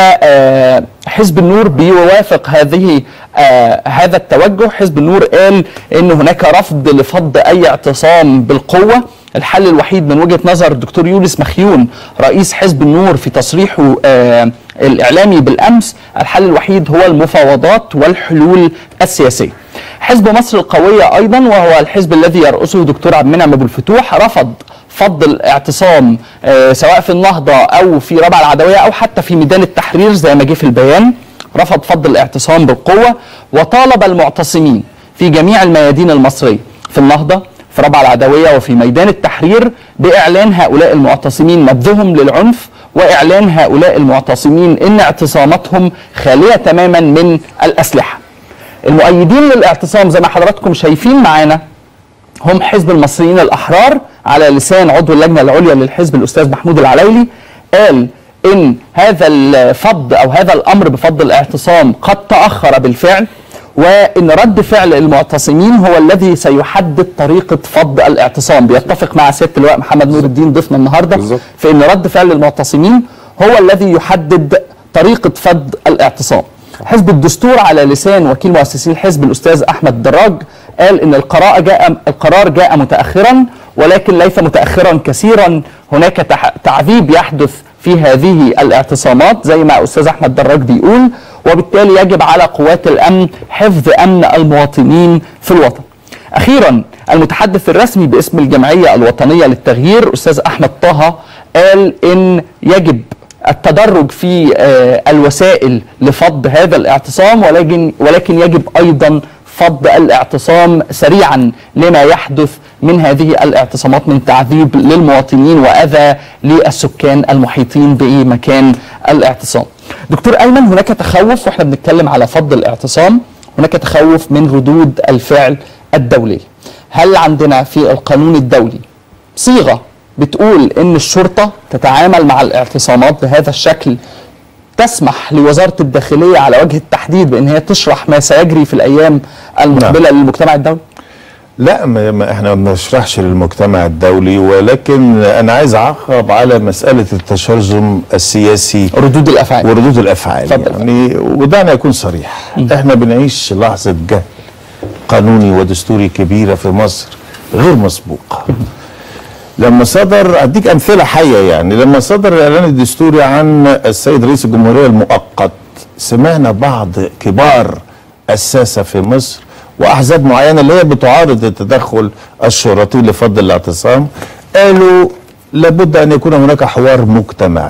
وحزب النور بيوافق هذه آه، هذا التوجه حزب النور قال ان هناك رفض لفض اي اعتصام بالقوة الحل الوحيد من وجهة نظر الدكتور يونس مخيون رئيس حزب النور في تصريحه آه، الإعلامي بالأمس الحل الوحيد هو المفاوضات والحلول السياسية حزب مصر القوية أيضا وهو الحزب الذي يرأسه دكتور عبد المنعم أبو الفتوح رفض فض الاعتصام آه، سواء في النهضة أو في ربع العدوية أو حتى في ميدان التحرير زي ما جه في البيان رفض فض الاعتصام بالقوة وطالب المعتصمين في جميع الميادين المصرية في النهضة في ربع العدوية وفي ميدان التحرير بإعلان هؤلاء المعتصمين نبذهم للعنف وإعلان هؤلاء المعتصمين إن اعتصاماتهم خالية تماما من الأسلحة المؤيدين للاعتصام زي ما حضراتكم شايفين معانا هم حزب المصريين الأحرار على لسان عضو اللجنة العليا للحزب الأستاذ محمود العليلي قال إن هذا الفض أو هذا الأمر بفض الاعتصام قد تأخر بالفعل وإن رد فعل المعتصمين هو الذي سيحدد طريقة فض الاعتصام بيتفق مع سيادة اللواء محمد نور الدين ضيفنا النهاردة بالظبط. في إن رد فعل المعتصمين هو الذي يحدد طريقة فض الاعتصام حزب الدستور على لسان وكيل مؤسسي الحزب الأستاذ أحمد دراج قال إن القرار جاء القرار جاء متأخرا ولكن ليس متأخرا كثيرا هناك تح- تعذيب يحدث في هذه الاعتصامات زي ما أستاذ أحمد دراج بيقول وبالتالي يجب على قوات الأمن حفظ أمن المواطنين في الوطن أخيرا المتحدث الرسمي باسم الجمعية الوطنية للتغيير أستاذ أحمد طه قال إن يجب التدرج في آه، الوسائل لفض هذا الاعتصام ولكن ولكن يجب ايضا فض الاعتصام سريعا لما يحدث من هذه الاعتصامات من تعذيب للمواطنين واذى للسكان المحيطين بمكان الاعتصام. دكتور ايمن هناك تخوف واحنا بنتكلم على فض الاعتصام هناك تخوف من ردود الفعل الدوليه. هل عندنا في القانون الدولي صيغه بتقول ان الشرطه تتعامل مع الاعتصامات بهذا الشكل تسمح لوزاره الداخليه على وجه التحديد بان هي تشرح ما سيجري في الايام المقبله للمجتمع الدولي لا ما ما احنا ما بنشرحش للمجتمع الدولي ولكن انا عايز اعقب على مساله التشرذم السياسي ردود الافعال وردود الافعال اتفضل. يعني ودعني اكون صريح احنا بنعيش لحظه جهل قانوني ودستوري كبيره في مصر غير مسبوقه لما صدر اديك امثله حيه يعني لما صدر الاعلان الدستوري عن السيد رئيس الجمهوريه المؤقت سمعنا بعض كبار الساسه في مصر واحزاب معينه اللي هي بتعارض التدخل الشرطي لفض الاعتصام قالوا لابد ان يكون هناك حوار مجتمعي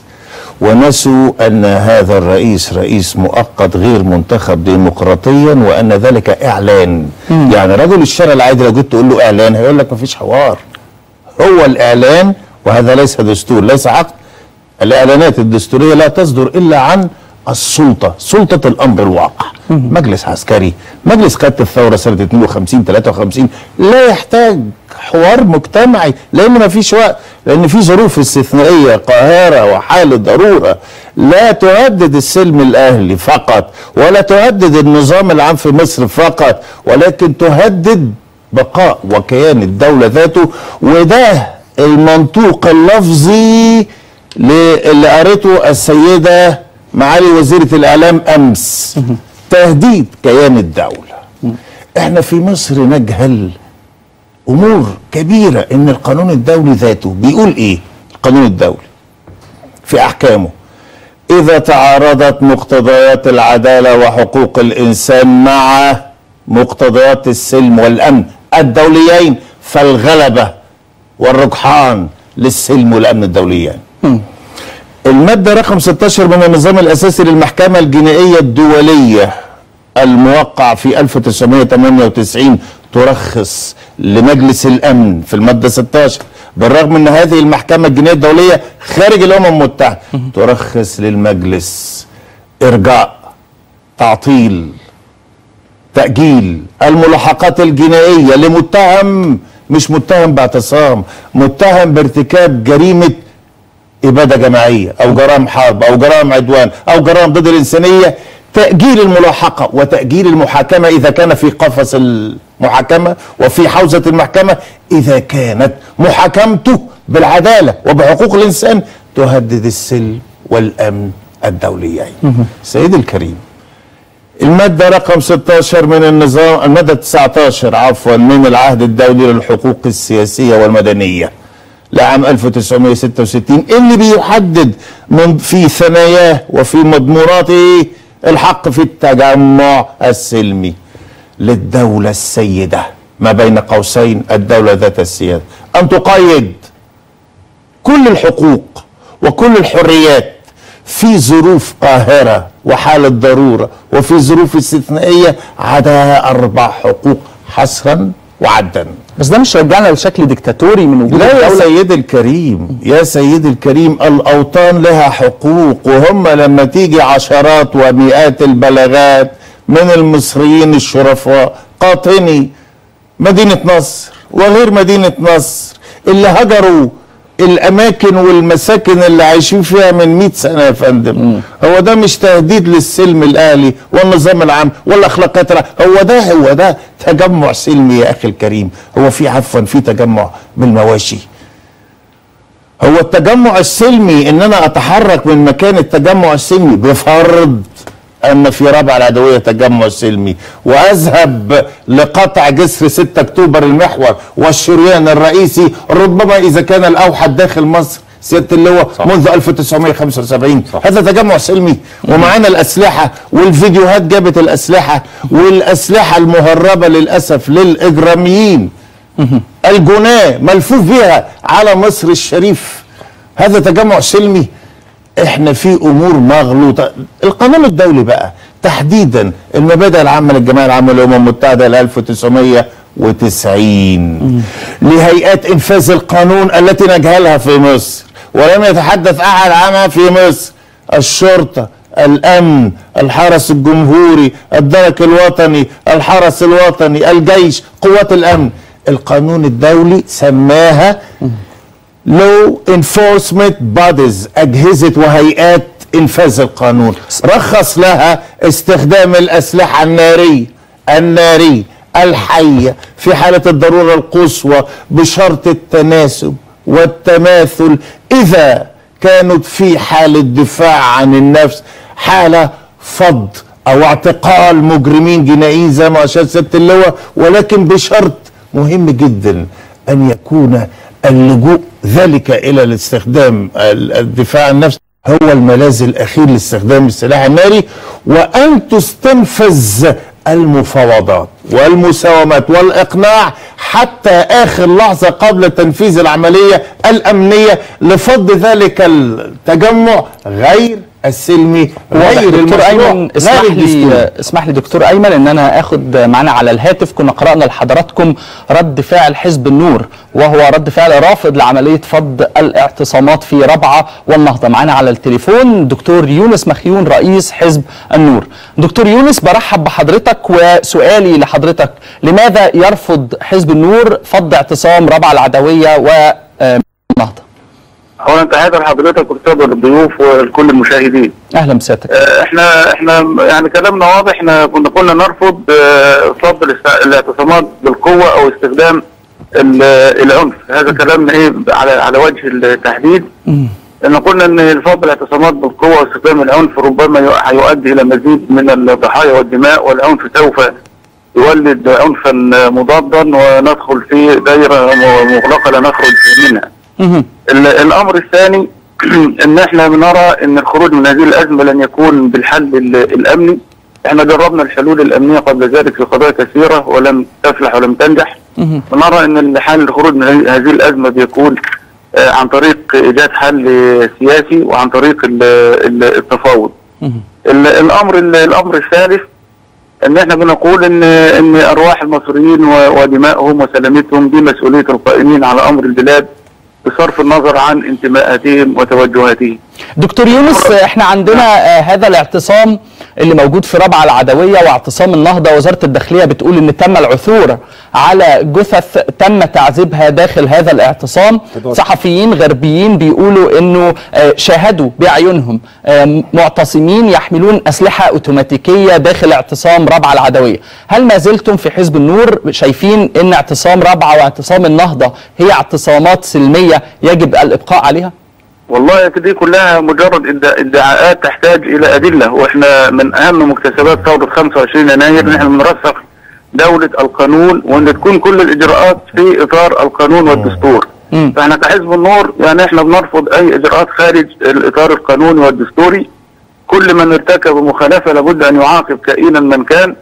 ونسوا ان هذا الرئيس رئيس مؤقت غير منتخب ديمقراطيا وان ذلك اعلان يعني رجل الشارع العادي لو جيت تقول له اعلان هيقول لك مفيش حوار هو الاعلان وهذا ليس دستور ليس عقد الاعلانات الدستوريه لا تصدر الا عن السلطه سلطه الامر الواقع مجلس عسكري مجلس قاده الثوره سنه 52 53 لا يحتاج حوار مجتمعي لان ما فيش وقت لان في ظروف استثنائيه قاهره وحاله ضروره لا تهدد السلم الاهلي فقط ولا تهدد النظام العام في مصر فقط ولكن تهدد بقاء وكيان الدولة ذاته وده المنطوق اللفظي ل- اللي قريته السيدة معالي وزيرة الإعلام أمس تهديد كيان الدولة احنا في مصر نجهل أمور كبيرة إن القانون الدولي ذاته بيقول إيه القانون الدولي في أحكامه إذا تعارضت مقتضيات العدالة وحقوق الإنسان مع مقتضيات السلم والأمن الدوليين فالغلبة والرجحان للسلم والأمن الدوليين المادة رقم 16 من النظام الأساسي للمحكمة الجنائية الدولية الموقع في 1998 ترخص لمجلس الأمن في المادة 16 بالرغم أن هذه المحكمة الجنائية الدولية خارج الأمم المتحدة ترخص للمجلس إرجاء تعطيل تأجيل الملاحقات الجنائية لمتهم مش متهم باعتصام متهم بارتكاب جريمة إبادة جماعية أو جرائم حرب أو جرائم عدوان أو جرائم ضد الإنسانية تأجيل الملاحقة وتأجيل المحاكمة إذا كان في قفص المحاكمة وفي حوزة المحكمة إذا كانت محاكمته بالعدالة وبحقوق الإنسان تهدد السلم والأمن الدوليين سيدي الكريم المادة رقم 16 من النظام المادة 19 عفوا من العهد الدولي للحقوق السياسية والمدنية لعام 1966 اللي بيحدد من في ثناياه وفي مضموناته الحق في التجمع السلمي للدولة السيدة ما بين قوسين الدولة ذات السيادة أن تقيد كل الحقوق وكل الحريات في ظروف قاهرة وحالة ضرورة وفي ظروف استثنائية عدا أربع حقوق حصرا وعدا بس ده مش رجعنا لشكل ديكتاتوري من وجود لا يا الدولة سيدي الكريم يا سيدي الكريم الأوطان لها حقوق وهم لما تيجي عشرات ومئات البلاغات من المصريين الشرفاء قاطني مدينة نصر وغير مدينة نصر اللي هجروا الأماكن والمساكن اللي عايشين فيها من 100 سنة يا فندم هو ده مش تهديد للسلم الأهلي والنظام العام والأخلاقيات الع- هو ده هو ده تجمع سلمي يا أخي الكريم هو في عفوا في تجمع بالمواشي هو التجمع السلمي ان انا اتحرك من مكان التجمع السلمي بفرض ان في رابع العدويه تجمع سلمي واذهب لقطع جسر 6 اكتوبر المحور والشريان الرئيسي ربما اذا كان الاوحد داخل مصر سياده اللواء صح. منذ 1975 صح. هذا تجمع سلمي ومعانا الاسلحه والفيديوهات جابت الاسلحه والاسلحه المهربه للاسف للاجراميين الجناه ملفوف بيها على مصر الشريف هذا تجمع سلمي احنا في امور مغلوطه القانون الدولي بقى تحديدا المبادئ العامه للجمعيه العامه للامم المتحده ل 1990 لهيئات انفاذ القانون التي نجهلها في مصر ولم يتحدث احد عنها في مصر الشرطه الامن الحرس الجمهوري الدرك الوطني الحرس الوطني الجيش قوات الامن القانون الدولي سماها لو انفورسمنت بوديز اجهزه وهيئات انفاذ القانون رخص لها استخدام الاسلحه الناريه الناريه الحية في حالة الضرورة القصوى بشرط التناسب والتماثل إذا كانت في حالة دفاع عن النفس حالة فض أو اعتقال مجرمين جنائيين زي ما أشار سيادة اللواء ولكن بشرط مهم جدا أن يكون اللجوء ذلك إلى الاستخدام ال- الدفاع عن النفس هو الملاذ الأخير لاستخدام السلاح الناري وأن تستنفذ المفاوضات والمساومات والإقناع حتى آخر لحظة قبل تنفيذ العملية الأمنية لفض ذلك التجمع غير السلمي واضح غير دكتور المشروع ايمن اسمح غير لي الدستوري. اسمح لي دكتور ايمن ان انا اخد معانا على الهاتف كنا قرانا لحضراتكم رد فعل حزب النور وهو رد فعل رافض لعمليه فض الاعتصامات في ربعه والنهضه معانا على التليفون دكتور يونس مخيون رئيس حزب النور دكتور يونس برحب بحضرتك وسؤالي لحضرتك لماذا يرفض حزب النور فض اعتصام ربعه العدويه والنهضه اولا تحياتي لحضرتك والساده الضيوف ولكل المشاهدين. اهلا بسيادتك آه، احنا احنا يعني كلامنا واضح احنا كنا كنا نرفض آه، فض الاست- الاعتصامات بالقوه او استخدام ال- العنف، هذا كلامنا ايه على على وجه التحديد. ان قلنا ان فض الاعتصامات بالقوه واستخدام العنف ربما يو- هيؤدي الى مزيد من الضحايا والدماء والعنف سوف يولد عنفا مضادا وندخل في دائره مغلقه لا نخرج منها. مهم. ال- الامر الثاني ان احنا بنرى ان الخروج من هذه الازمه لن يكون بالحل ال- الامني احنا جربنا الحلول الامنيه قبل ذلك في قضايا كثيره ولم تفلح ولم تنجح مهم. ونرى ان الحل الخروج من هذه- هذه الازمه بيكون آه، عن طريق ايجاد حل سياسي وعن طريق ال- ال- التفاوض مهم. ال- الامر ال- الامر الثالث ان احنا بنقول ان ان ارواح المصريين و- ودمائهم وسلامتهم دي مسؤوليه القائمين على امر البلاد بصرف النظر عن انتماءاتهم وتوجهاتهم. دكتور يونس احنا عندنا آه، هذا الاعتصام اللي موجود في ربعة العدوية واعتصام النهضة وزارة الداخلية بتقول ان تم العثور على جثث تم تعذيبها داخل هذا الاعتصام صحفيين غربيين بيقولوا انه آه، شاهدوا باعينهم آه، معتصمين يحملون اسلحة اوتوماتيكية داخل اعتصام ربعة العدوية هل ما زلتم في حزب النور شايفين ان اعتصام ربعة واعتصام النهضة هي اعتصامات سلمية يجب الابقاء عليها؟ والله دي كلها مجرد إد- ادعاءات تحتاج الى ادله واحنا من اهم مكتسبات ثوره 25 يناير ان احنا بنرسخ دوله القانون وان تكون كل الاجراءات في اطار القانون والدستور. مم. فاحنا كحزب النور يعني احنا بنرفض اي اجراءات خارج الاطار القانوني والدستوري كل من ارتكب مخالفه لابد ان يعاقب كائنا من كان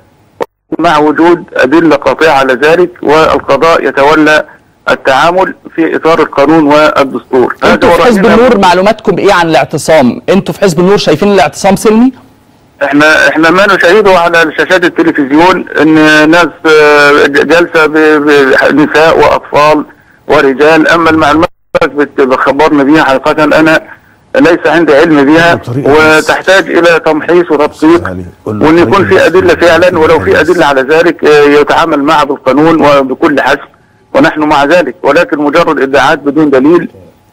مع وجود ادله قاطعه على ذلك والقضاء يتولى التعامل في اطار القانون والدستور. انتوا في هذا حزب رأينا. النور معلوماتكم ايه عن الاعتصام؟ انتوا في حزب النور شايفين الاعتصام سلمي؟ احنا احنا ما نشاهده على شاشات التلفزيون ان ناس آه، جالسه ب- بنساء واطفال ورجال اما المعلومات بت- بخبرنا بيها حقيقه انا ليس عندي علم بيها بطريقة وتحتاج الى تمحيص وتدقيق علي. قول له وان يكون طريقة في ادله بس. فعلا ولو في ادله على ذلك آه، يتعامل معها بالقانون وبكل حسب ونحن مع ذلك ولكن مجرد ادعاءات بدون دليل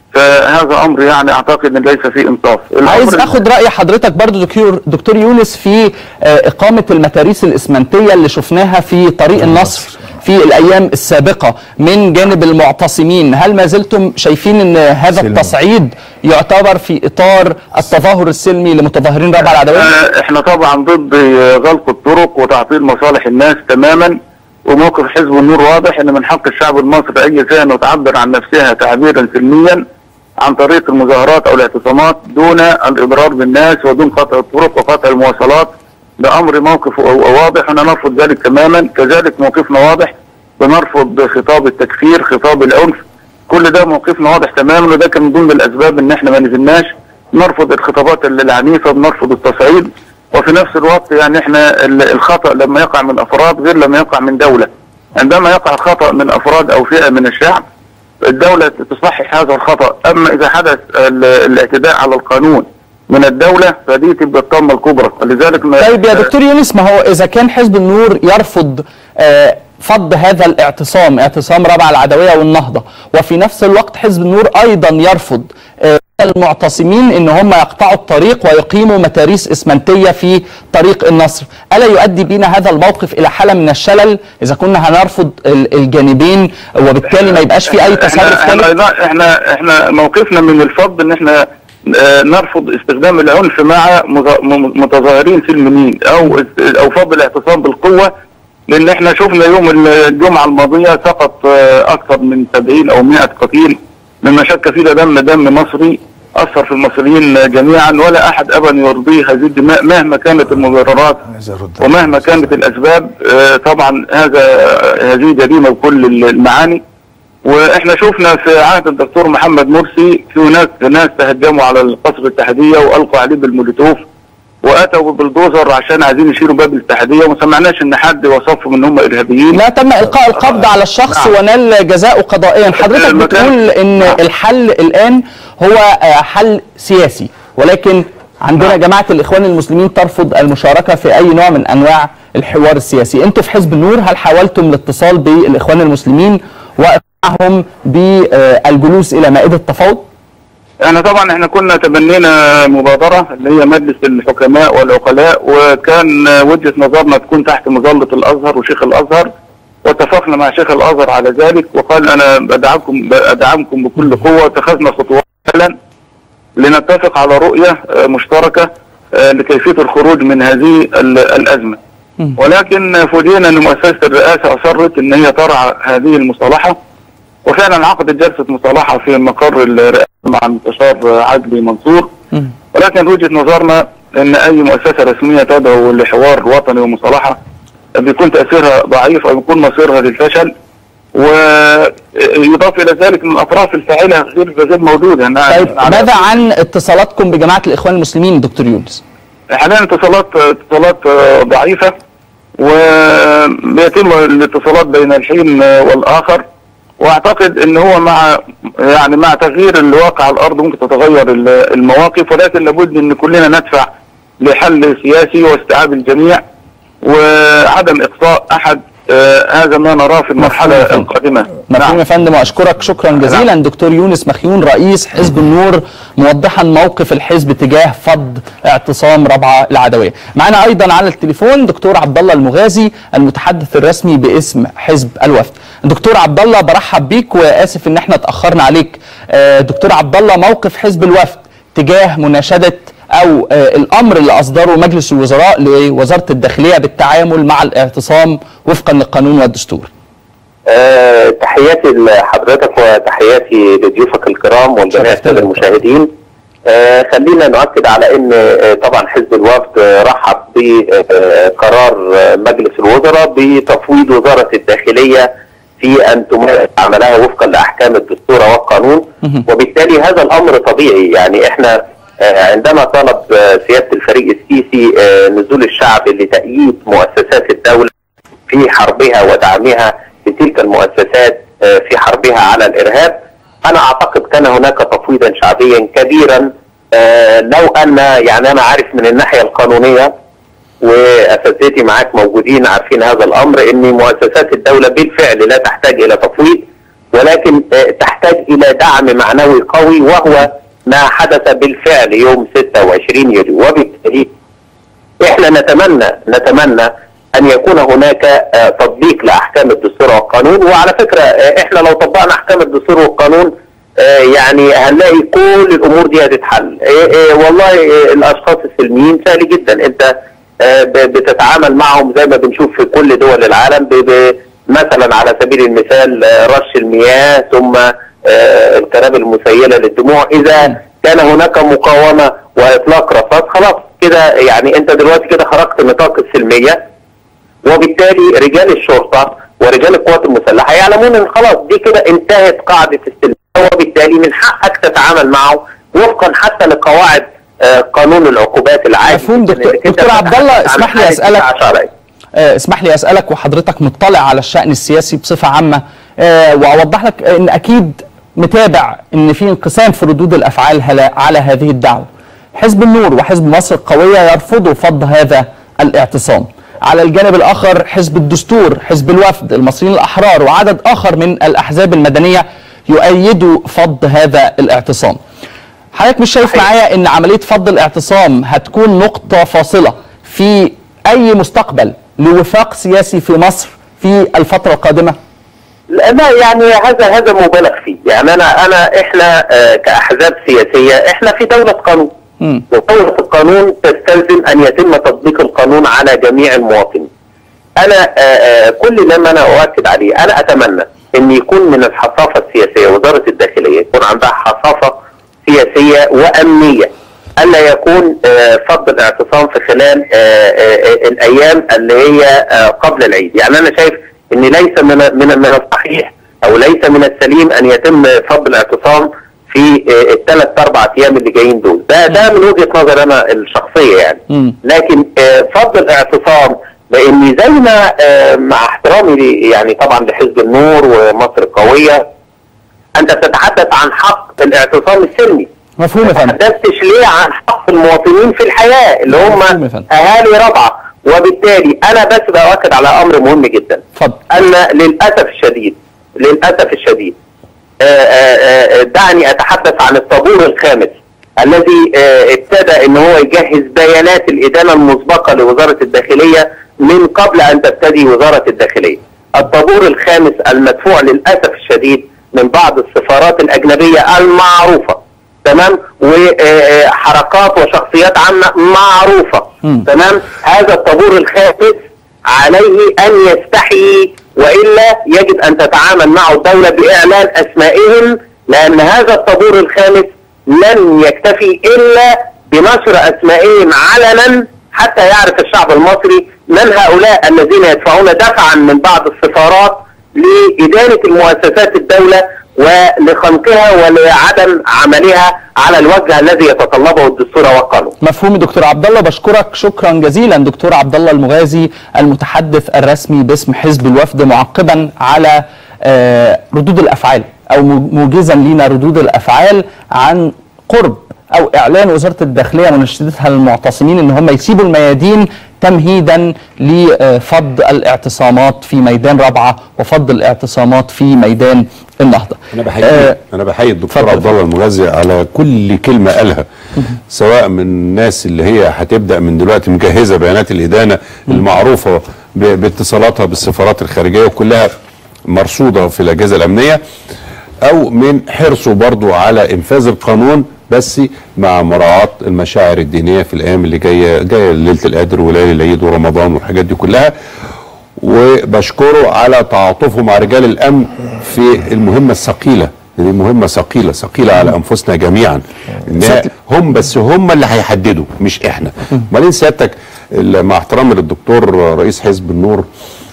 فهذا امر يعني اعتقد ان ليس فيه انصاف عايز الأمر- اخد راي حضرتك برضو دكتور دكتور يونس في آه، اقامه المتاريس الاسمنتيه اللي شفناها في طريق النصر في الايام السابقه من جانب المعتصمين هل ما زلتم شايفين ان هذا سلمي. التصعيد يعتبر في اطار التظاهر السلمي لمتظاهرين ربع العدويه آه، احنا طبعا ضد آه، غلق الطرق وتعطيل مصالح الناس تماما وموقف حزب النور واضح ان من حق الشعب المصري اي فئه انه تعبر عن نفسها تعبيرا سلميا عن طريق المظاهرات او الاعتصامات دون الاضرار بالناس ودون قطع الطرق وقطع المواصلات ده امر موقف واضح انا نرفض ذلك تماما كذلك موقفنا واضح بنرفض خطاب التكفير خطاب العنف كل ده موقفنا واضح تماما وده كان من ضمن الاسباب ان احنا ما نزلناش نرفض الخطابات العنيفه بنرفض التصعيد وفي نفس الوقت يعني احنا ال- الخطا لما يقع من افراد غير لما يقع من دوله عندما يقع خطا من افراد او فئه من الشعب الدوله تصحح هذا الخطا اما اذا حدث ال- الاعتداء على القانون من الدوله فدي تبقى الطامه الكبرى ولذلك ما طيب يا دكتور يونس ما هو اذا كان حزب النور يرفض آه، فض هذا الاعتصام اعتصام ربع العدويه والنهضه وفي نفس الوقت حزب النور ايضا يرفض آه، المعتصمين ان هم يقطعوا الطريق ويقيموا متاريس اسمنتيه في طريق النصر، الا يؤدي بنا هذا الموقف الى حاله من الشلل اذا كنا هنرفض ال- الجانبين وبالتالي ما يبقاش في اي تصرف احنا ثالث؟ احنا احنا, احنا موقفنا من الفض ان احنا آه، نرفض استخدام العنف مع مظا- م- متظاهرين سلميين او او فض الاعتصام بالقوه لان احنا شفنا يوم الجمعه الماضيه سقط آه، اكثر من 70 او 100 قتيل مما شك فيه ده دم دم مصري اثر في المصريين جميعا ولا احد ابدا يرضيه هذه الدماء مهما كانت المبررات عايز أرد على ومهما كانت الاسباب آه، طبعا هذا هذه جريمه بكل المعاني واحنا شفنا في عهد الدكتور محمد مرسي في هناك ناس تهجموا على القصر الاتحاديه والقوا عليه بالمولوتوف واتوا بالبلدوزر عشان عايزين يشيلوا باب الاتحاديه وما سمعناش ان حد وصفهم ان هم ارهابيين لا تم القاء القبض على الشخص نعم. ونال جزاؤه قضائيا حضرتك المكان- بتقول ان نعم. الحل الان هو آه، حل سياسي ولكن عندنا جماعه الاخوان المسلمين ترفض المشاركه في اي نوع من انواع الحوار السياسي انتوا في حزب النور هل حاولتم الاتصال بالاخوان المسلمين واقناعهم بالجلوس الى مائده تفاوض احنا طبعا احنا كنا تبنينا مبادرة اللي هي مجلس الحكماء والعقلاء وكان وجهة نظرنا تكون تحت مظلة الازهر وشيخ الازهر واتفقنا مع شيخ الازهر على ذلك وقال انا بدعمكم بدعمكم بكل قوة اتخذنا خطوات فعلا لنتفق على رؤية آه، مشتركة آه، لكيفية الخروج من هذه ال- الأزمة ولكن فوجئنا أن مؤسسة الرئاسة أصرت أن هي ترعى هذه المصالحة وفعلا عقدت جلسة مصالحة في مقر الرئاسة مع المستشار عدلي منصور ولكن وجهة نظرنا أن أي مؤسسة رسمية تدعو لحوار وطني ومصالحة بيكون تأثيرها ضعيف أو يكون مصيرها للفشل ويضاف إلى ذلك أن الأطراف الفاعلة غير غير موجودة يعني طيب على- ماذا عن اتصالاتكم بجماعه الاخوان المسلمين دكتور يونس حاليا اتصالات اتصالات آه، ضعيفة وبيتم الاتصالات بين الحين آه، والآخر واعتقد ان هو مع يعني مع تغيير الواقع على الارض ممكن تتغير ال- المواقف ولكن لابد ان كلنا ندفع لحل سياسي واستيعاب الجميع وعدم اقصاء احد آه، هذا ما نراه في المرحله مفهوم يا فندم. القادمه مفهوم يا فندم واشكرك شكرا جزيلا دكتور يونس مخيون رئيس حزب النور موضحا موقف الحزب تجاه فض اعتصام رابعه العدويه. معنا ايضا على التليفون دكتور عبد الله المغازي المتحدث الرسمي باسم حزب الوفد. دكتور عبد الله برحب بيك واسف ان احنا اتاخرنا عليك. آه، دكتور عبد الله موقف حزب الوفد تجاه مناشده او آه، الامر اللي اصدره مجلس الوزراء لوزاره الداخليه بالتعامل مع الاعتصام وفقا للقانون والدستور. آه، تحياتي لحضرتك وتحياتي لضيوفك الكرام والجميع شرفتنا الساده دكتور. المشاهدين آه، خلينا نؤكد على ان آه، طبعا حزب الوفد آه، رحب بقرار آه، مجلس الوزراء بتفويض وزاره الداخليه في ان تمارس عملها وفقا لاحكام الدستور والقانون وبالتالي هذا الامر طبيعي يعني احنا آه، عندما طلب آه، سياده الفريق السيسي آه، نزول الشعب لتأييد مؤسسات الدوله في حربها ودعمها لتلك المؤسسات آه، في حربها على الارهاب انا اعتقد كان هناك تفويضا شعبيا كبيرا آه، لو ان يعني انا عارف من الناحيه القانونيه واساتذتي معاك موجودين عارفين هذا الامر ان مؤسسات الدوله بالفعل لا تحتاج الى تفويض ولكن آه، تحتاج الى دعم معنوي قوي وهو ما حدث بالفعل يوم 26 يوليو وبالتالي احنا نتمنى نتمنى ان يكون هناك آه، تطبيق لاحكام الدستور والقانون وعلى فكره آه، احنا لو طبقنا احكام الدستور والقانون آه، يعني هنلاقي كل الامور دي هتتحل آه، آه، والله آه، الاشخاص السلميين سهل جدا انت آه، ب- بتتعامل معهم زي ما بنشوف في كل دول العالم ب- ب- مثلا على سبيل المثال آه، رش المياه ثم آه، القنابل المسيله للدموع اذا كان هناك مقاومه واطلاق رصاص خلاص كده يعني انت دلوقتي كده خرجت نطاق السلميه وبالتالي رجال الشرطه ورجال القوات المسلحه يعلمون ان خلاص دي كده انتهت قاعده السلميه وبالتالي من حقك تتعامل معه وفقا حتى لقواعد آه، قانون العقوبات العادي مفهوم دكتور- إنك أنت دكتور عبد الله، بتتحدث عن اسمح لي حالة أسألك. دفاع شرعي. آه، اسمح لي اسالك وحضرتك مطلع على الشان السياسي بصفه عامه آه، واوضح لك ان اكيد متابع ان في انقسام في ردود الافعال هلا- على هذه الدعوه. حزب النور وحزب مصر القويه يرفضوا فض هذا الاعتصام. على الجانب الاخر حزب الدستور، حزب الوفد، المصريين الاحرار وعدد اخر من الاحزاب المدنيه يؤيدوا فض هذا الاعتصام. حضرتك مش شايف صحيح. معايا ان عمليه فض الاعتصام هتكون نقطه فاصله في اي مستقبل لوفاق سياسي في مصر في الفتره القادمه لا لا، يعني هذا هذا مبالغ فيه يعني انا انا احنا آه، كاحزاب سياسيه احنا في دوله قانون مم. ودوله القانون تستلزم ان يتم تطبيق القانون على جميع المواطنين انا آه، آه، كل لما انا اؤكد عليه انا اتمنى ان يكون من الحصافه السياسيه وزاره الداخليه يكون عندها حصافه سياسيه وامنيه الا يكون آه، فض الاعتصام في خلال آه، آه، آه، الايام اللي هي آه، قبل العيد يعني انا شايف ان ليس من من من الصحيح او ليس من السليم ان يتم فض الاعتصام في آه، الثلاث اربع ايام اللي جايين دول ده ده من وجهه نظر انا الشخصيه يعني مم. لكن آه، فضل الاعتصام لان زي ما آه، مع احترامي لي- يعني طبعا لحزب النور ومصر القويه انت بتتحدث عن حق الاعتصام السلمي مفهوم يا ما فندم تحدثتش ليه عن حق المواطنين في الحياه اللي هم مفهوم يا فندم. اهالي رابعه وبالتالي انا بس باكد على امر مهم جدا اتفضل ان للاسف الشديد للاسف الشديد آه، آه، آه، دعني اتحدث عن الطابور الخامس الذي آه، ابتدى ان هو يجهز بيانات الادانه المسبقه لوزاره الداخليه من قبل ان تبتدي وزاره الداخليه. الطابور الخامس المدفوع للاسف الشديد من بعض السفارات الاجنبيه المعروفه تمام وحركات وشخصيات عامه معروفه مم. تمام هذا الطابور الخامس عليه ان يستحيي والا يجب ان تتعامل معه الدوله باعلان اسمائهم لان هذا الطابور الخامس لن يكتفي الا بنشر اسمائهم علنا حتى يعرف الشعب المصري من هؤلاء الذين يدفعون دفعا من بعض السفارات لادانه المؤسسات الدوله ولخنقها ولعدم عملها على الوجه الذي يتطلبه الدستور والقانون. مفهوم دكتور عبد الله بشكرك شكرا جزيلا دكتور عبد الله المغازي المتحدث الرسمي باسم حزب الوفد معقبا على آه، ردود الافعال او موجزا لنا ردود الافعال عن قرب او اعلان وزاره الداخليه مناشدتها للمعتصمين ان هم يسيبوا الميادين تمهيدا لفض الاعتصامات في ميدان رابعه وفض الاعتصامات في ميدان النهضه. انا آه، بحيي انا بحيي الدكتور اتفضل. عبد الله المغازي على كل كلمه قالها سواء من الناس اللي هي هتبدا من دلوقتي مجهزه بيانات الادانه المعروفه ب- باتصالاتها بالسفارات الخارجيه وكلها مرصوده في الاجهزه الامنيه او من حرصه برضو على انفاذ القانون بس مع مراعاه المشاعر الدينيه في الايام اللي جايه جايه ليله القدر وليله العيد ورمضان والحاجات دي كلها وبشكره على تعاطفه مع رجال الامن في المهمه الثقيله دي مهمه ثقيله ثقيله على انفسنا جميعا إن هم بس هم اللي هيحددوا مش احنا وبعدين سيادتك ال- مع احترامي للدكتور رئيس حزب النور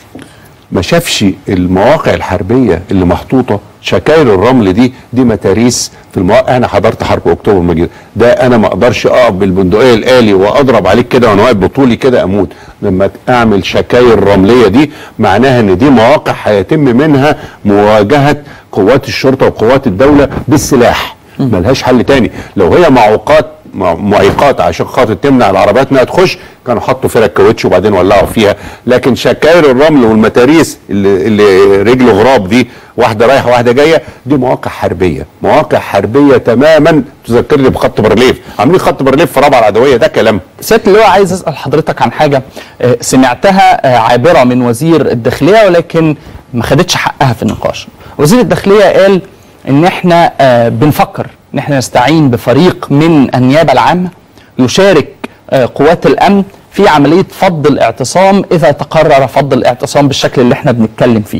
ما شافش المواقع الحربيه اللي محطوطه شكاير الرمل دي دي متاريس في المواقع انا حضرت حرب اكتوبر المجيد ده انا ما اقدرش اقف بالبندقيه الالي واضرب عليك كده وانا واقف بطولي كده اموت لما اعمل شكاير رمليه دي معناها ان دي مواقع هيتم منها مواجهه قوات الشرطه وقوات الدوله بالسلاح ملهاش حل تاني لو هي معوقات مع- معيقات عشان خاطر تمنع العربيات انها تخش كانوا حطوا فرق كاوتش وبعدين ولعوا فيها لكن شكاير الرمل والمتاريس اللي, اللي رجل غراب دي واحده رايحه واحده جايه دي مواقع حربيه مواقع حربيه تماما تذكرني بخط برليف عاملين خط برليف في رابعه العدويه ده كلام سياده اللواء عايز اسال حضرتك عن حاجه آه، سمعتها آه، عابره من وزير الداخليه ولكن ما خدتش حقها في النقاش. وزير الداخليه قال ان احنا آه، بنفكر ان احنا نستعين بفريق من النيابه العامه يشارك آه، قوات الامن في عمليه فض الاعتصام اذا تقرر فض الاعتصام بالشكل اللي احنا بنتكلم فيه.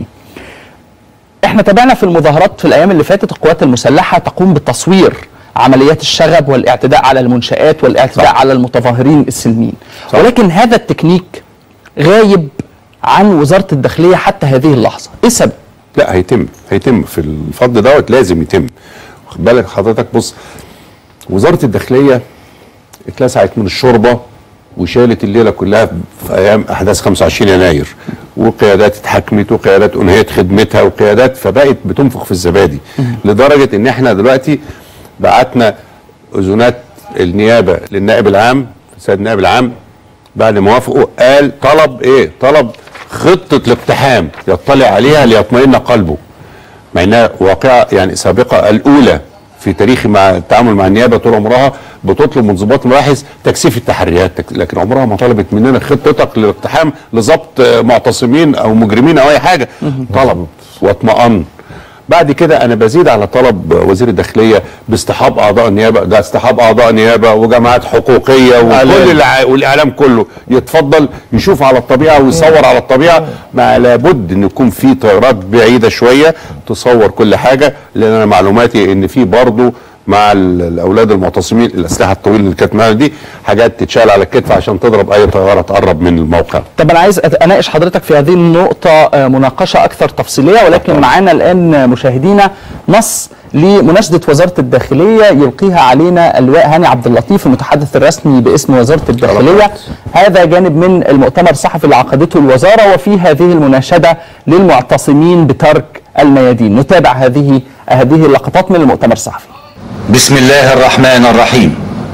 احنا تابعنا في المظاهرات في الايام اللي فاتت القوات المسلحه تقوم بتصوير عمليات الشغب والاعتداء على المنشآت والاعتداء صح. على المتظاهرين السلميين صح. ولكن هذا التكنيك غايب عن وزاره الداخليه حتى هذه اللحظه ايه السبب لا هيتم هيتم في الفض دوت لازم يتم واخد بالك حضرتك بص وزاره الداخليه اتلسعت من الشوربه وشالت الليله كلها في ايام احداث 25 يناير وقيادات اتحكمت وقيادات انهيت خدمتها وقيادات فبقت بتنفخ في الزبادي لدرجه ان احنا دلوقتي بعتنا اذونات النيابه للنائب العام السيد النائب العام بعد ما وافقوا قال طلب ايه؟ طلب خطه الاقتحام يطلع عليها ليطمئن قلبه مع انها واقعه يعني سابقه الاولى في في تاريخي مع التعامل مع النيابه طول عمرها بتطلب من ضباط المباحث تكثيف التحريات تك- لكن عمرها ما طلبت مننا خطتك للاقتحام لضبط آه، معتصمين او مجرمين او اي حاجه طلب واطمأن بعد كده انا بزيد على طلب وزير الداخليه باصطحاب اعضاء النيابه ده اصطحاب اعضاء نيابه وجماعات حقوقيه وكل إعلام. الع... والاعلام كله يتفضل يشوف على الطبيعه ويصور على الطبيعه ما لابد ان يكون في طيارات بعيده شويه تصور كل حاجه لان انا معلوماتي ان في برضه مع ال- الاولاد المعتصمين الاسلحه الطويله اللي كانت معانا دي حاجات تتشال على الكتف عشان تضرب اي طياره تقرب من الموقع طب انا عايز أت- اناقش حضرتك في هذه النقطة آه، مناقشة اكثر تفصيلية ولكن معانا الان مشاهدينا نص لمناشدة وزارة الداخلية يلقيها علينا اللواء هاني عبد اللطيف المتحدث الرسمي باسم وزارة الداخلية هذا جانب من المؤتمر الصحفي اللي عقدته الوزارة وفي هذه المناشدة للمعتصمين بترك الميادين نتابع هذه هذه اللقطات من المؤتمر الصحفي بسم الله الرحمن الرحيم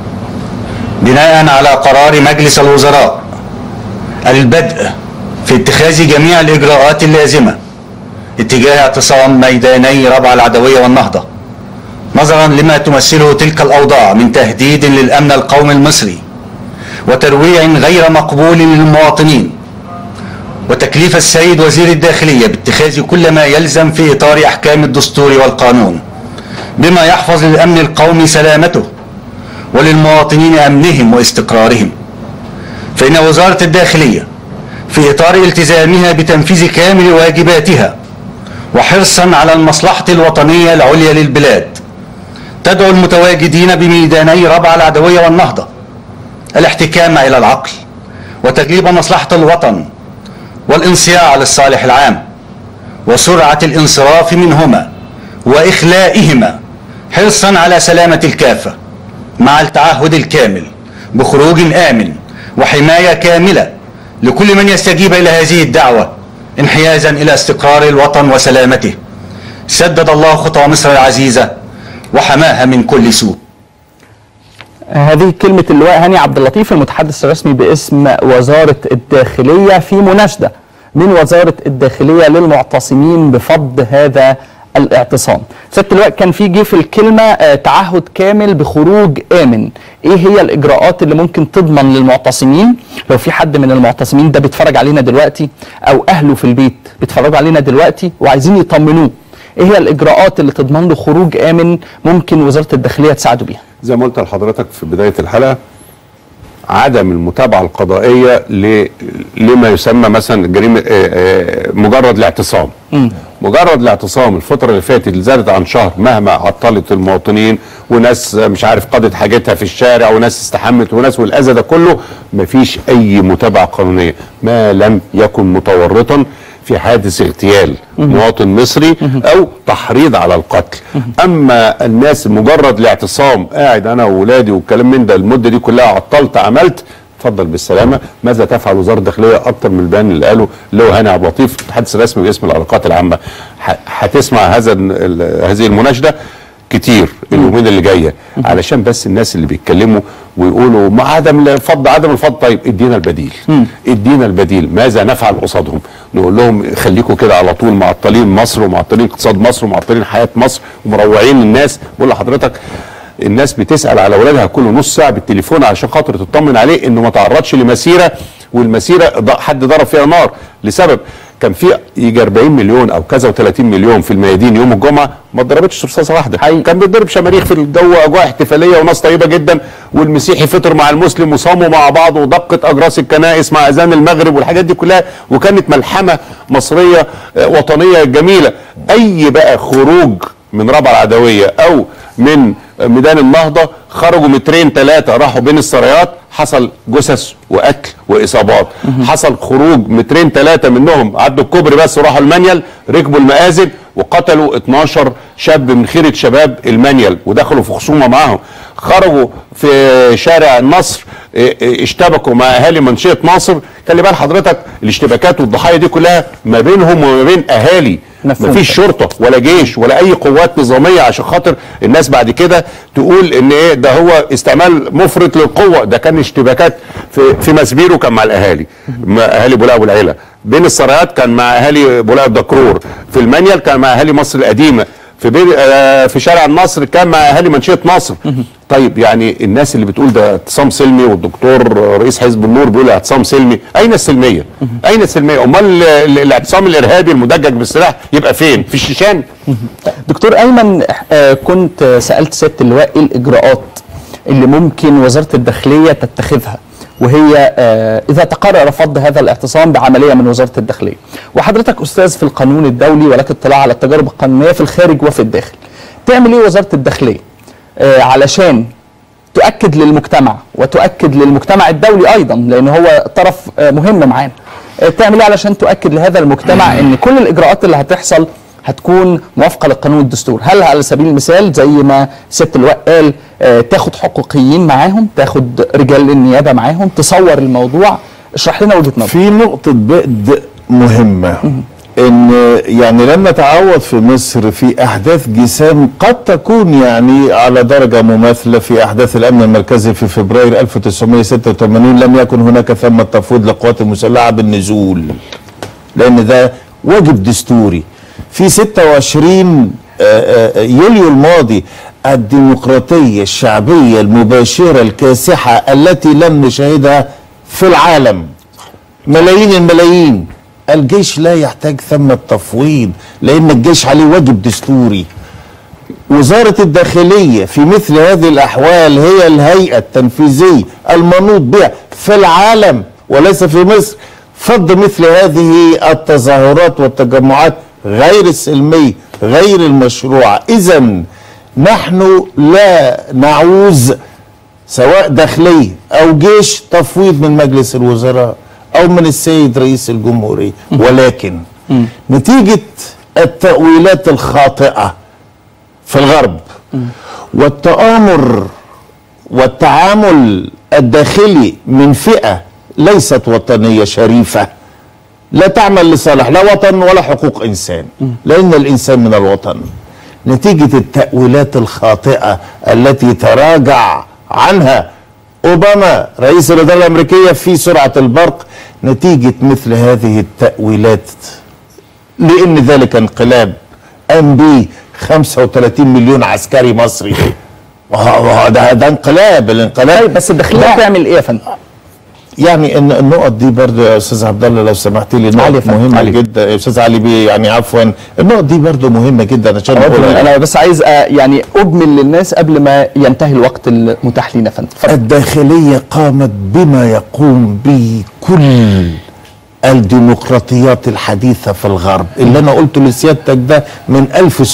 بناء على قرار مجلس الوزراء البدء في اتخاذ جميع الإجراءات اللازمة اتجاه اعتصام ميداني ربع العدوية والنهضة نظرا لما تمثله تلك الأوضاع من تهديد للأمن القومي المصري وترويع غير مقبول للمواطنين وتكليف السيد وزير الداخلية باتخاذ كل ما يلزم في إطار أحكام الدستور والقانون بما يحفظ للأمن القومي سلامته وللمواطنين أمنهم واستقرارهم فإن وزارة الداخلية في إطار التزامها بتنفيذ كامل واجباتها وحرصا على المصلحة الوطنية العليا للبلاد تدعو المتواجدين بميداني ربع العدوية والنهضة الاحتكام إلى العقل وتجليب مصلحة الوطن والانصياع للصالح العام وسرعة الانصراف منهما وإخلائهما حرصا على سلامة الكافة مع التعهد الكامل بخروج آمن وحماية كاملة لكل من يستجيب إلى هذه الدعوة انحيازا إلى استقرار الوطن وسلامته سدد الله خطى مصر العزيزة وحماها من كل سوء هذه كلمة اللواء هاني عبد اللطيف المتحدث الرسمي باسم وزارة الداخلية في مناشدة من وزارة الداخلية للمعتصمين بفض هذا الاعتصام سيادة اللواء كان في جه في الكلمة آه، تعهد كامل بخروج آمن ايه هي الإجراءات اللي ممكن تضمن للمعتصمين لو في حد من المعتصمين ده بيتفرج علينا دلوقتي أو أهله في البيت بيتفرجوا علينا دلوقتي وعايزين يطمنوه ايه هي الإجراءات اللي تضمن له خروج آمن ممكن وزارة الداخلية تساعده بيها زي ما قلت لحضرتك في بدايه الحلقه عدم المتابعه القضائيه ل... لما يسمى مثلا جريمه آه، آه، مجرد الاعتصام مجرد الاعتصام الفتره اللي فاتت اللي زادت عن شهر مهما عطلت المواطنين وناس آه، مش عارف قضت حاجتها في الشارع وناس استحمت وناس والاذى ده كله مفيش اي متابعه قانونيه ما لم يكن متورطا في حادث اغتيال مواطن مصري او تحريض على القتل اما الناس مجرد الاعتصام قاعد انا واولادي والكلام من ده المده دي كلها عطلت عملت اتفضل بالسلامه ماذا تفعل وزاره الداخليه اكتر من البيان اللي قاله اللي هو هاني عبد اللطيف المتحدث الرسمي باسم العلاقات العامه ح- هتسمع هذا ال- هذه المناشده كتير اليومين اللي جايه علشان بس الناس اللي بيتكلموا ويقولوا ما عدم الفض عدم الفض طيب ادينا البديل ادينا البديل ماذا نفعل قصادهم نقول لهم خليكم كده على طول معطلين مصر ومعطلين اقتصاد مصر ومعطلين حياه مصر ومروعين الناس بقول لحضرتك الناس بتسال على اولادها كل نص ساعه بالتليفون علشان خاطر تطمن عليه انه ما تعرضش لمسيره والمسيره ض- حد ضرب فيها نار لسبب كان في يجي 40 مليون او كذا و30 مليون في الميادين يوم الجمعه ما اتضربتش رصاصه واحده حقيقي. كان بيتضرب شماريخ في الجو اجواء احتفاليه وناس طيبه جدا والمسيحي فطر مع المسلم وصاموا مع بعض ودقت اجراس الكنائس مع اذان المغرب والحاجات دي كلها وكانت ملحمه مصريه آه، وطنيه جميله اي بقى خروج من ربع العدويه او من ميدان النهضه خرجوا مترين ثلاثه راحوا بين السرايات حصل جثث وقتل واصابات حصل خروج مترين ثلاثه منهم عدوا الكوبري بس وراحوا المانيال ركبوا المآذن وقتلوا 12 شاب من خيرة شباب المانيال ودخلوا في خصومه معاهم خرجوا في شارع النصر اه، اه، اشتبكوا مع اهالي منشيه ناصر خلي بال حضرتك الاشتباكات والضحايا دي كلها ما بينهم وما بين اهالي مفهوم. مفيش شرطه ولا جيش ولا اي قوات نظاميه عشان خاطر الناس بعد كده تقول ان ايه ده هو استعمال مفرط للقوه ده كان اشتباكات في في مسبيرو كان مع الاهالي مع اهالي بولاق والعيله بين السرايات كان مع اهالي بولاق الدكرور في المانيال كان مع اهالي مصر القديمه في بير آه في شارع النصر كما اهالي منشيه نصر طيب يعني الناس اللي بتقول ده اعتصام سلمي والدكتور رئيس حزب النور بيقول اعتصام سلمي اين السلميه اين السلميه امال ال- ال- الاعتصام الارهابي المدجج بالسلاح يبقى فين في الشيشان دكتور ايمن آه، كنت آه، سالت سياده اللواء ايه الاجراءات اللي ممكن وزاره الداخليه تتخذها وهي آه، اذا تقرر فض هذا الاعتصام بعمليه من وزاره الداخليه وحضرتك استاذ في القانون الدولي ولك اطلاع على التجارب القانونيه في الخارج وفي الداخل تعمل ايه وزاره الداخليه آه، علشان تؤكد للمجتمع وتؤكد للمجتمع الدولي ايضا لان هو طرف آه، مهم معانا آه، تعمل ايه علشان تؤكد لهذا المجتمع ان كل الاجراءات اللي هتحصل هتكون موافقه للقانون والدستور هل على سبيل المثال زي ما ست اللواء قال آه، تاخد حقوقيين معاهم تاخد رجال النيابه معاهم تصور الموضوع اشرح لنا وجهه نظرك في نقطة بدء مهمة ان يعني لن نتعوض في مصر في احداث جسام قد تكون يعني على درجة مماثلة في احداث الامن المركزي في فبراير 1986 لم يكن هناك ثمة تفويض للقوات المسلحة بالنزول لان ده واجب دستوري في 26 آه، آه، يوليو الماضي الديمقراطية الشعبية المباشرة الكاسحة التي لم نشاهدها في العالم ملايين الملايين الجيش لا يحتاج ثمة تفويض لأن الجيش عليه واجب دستوري وزارة الداخلية في مثل هذه الأحوال هي الهيئة التنفيذية المنوط بها في العالم وليس في مصر فض مثل هذه التظاهرات والتجمعات غير السلمية غير المشروعة إذا نحن لا نعوز سواء داخلية أو جيش تفويض من مجلس الوزراء أو من السيد رئيس الجمهورية ولكن نتيجة التأويلات الخاطئة في الغرب والتآمر والتعامل الداخلي من فئة ليست وطنية شريفة لا تعمل لصالح لا وطن ولا حقوق إنسان لأن الإنسان من الوطن نتيجة التأويلات الخاطئة التي تراجع عنها أوباما رئيس الإدارة الأمريكية في سرعة البرق نتيجة مثل هذه التأويلات لأن ذلك انقلاب قام به 35 مليون عسكري مصري وه- وه- ده ده انقلاب الانقلاب طيب بس الداخليه لا، تعمل ايه يا فندم يعني ان النقط دي برضه يا استاذ عبد الله لو سمحت لي علي يا نقط فندم، مهمه علي. جدا يا استاذ علي بيه يعني عفوا النقط دي برضه مهمه جدا عشان عفواً، نقولها. انا بس عايز آه، يعني اجمل للناس قبل ما ينتهي الوقت المتاح لينا يا فندم اتفضل. الداخلية قامت بما يقوم به كل الديمقراطيات الحديثة في الغرب اللي أنا قلته لسيادتك ده من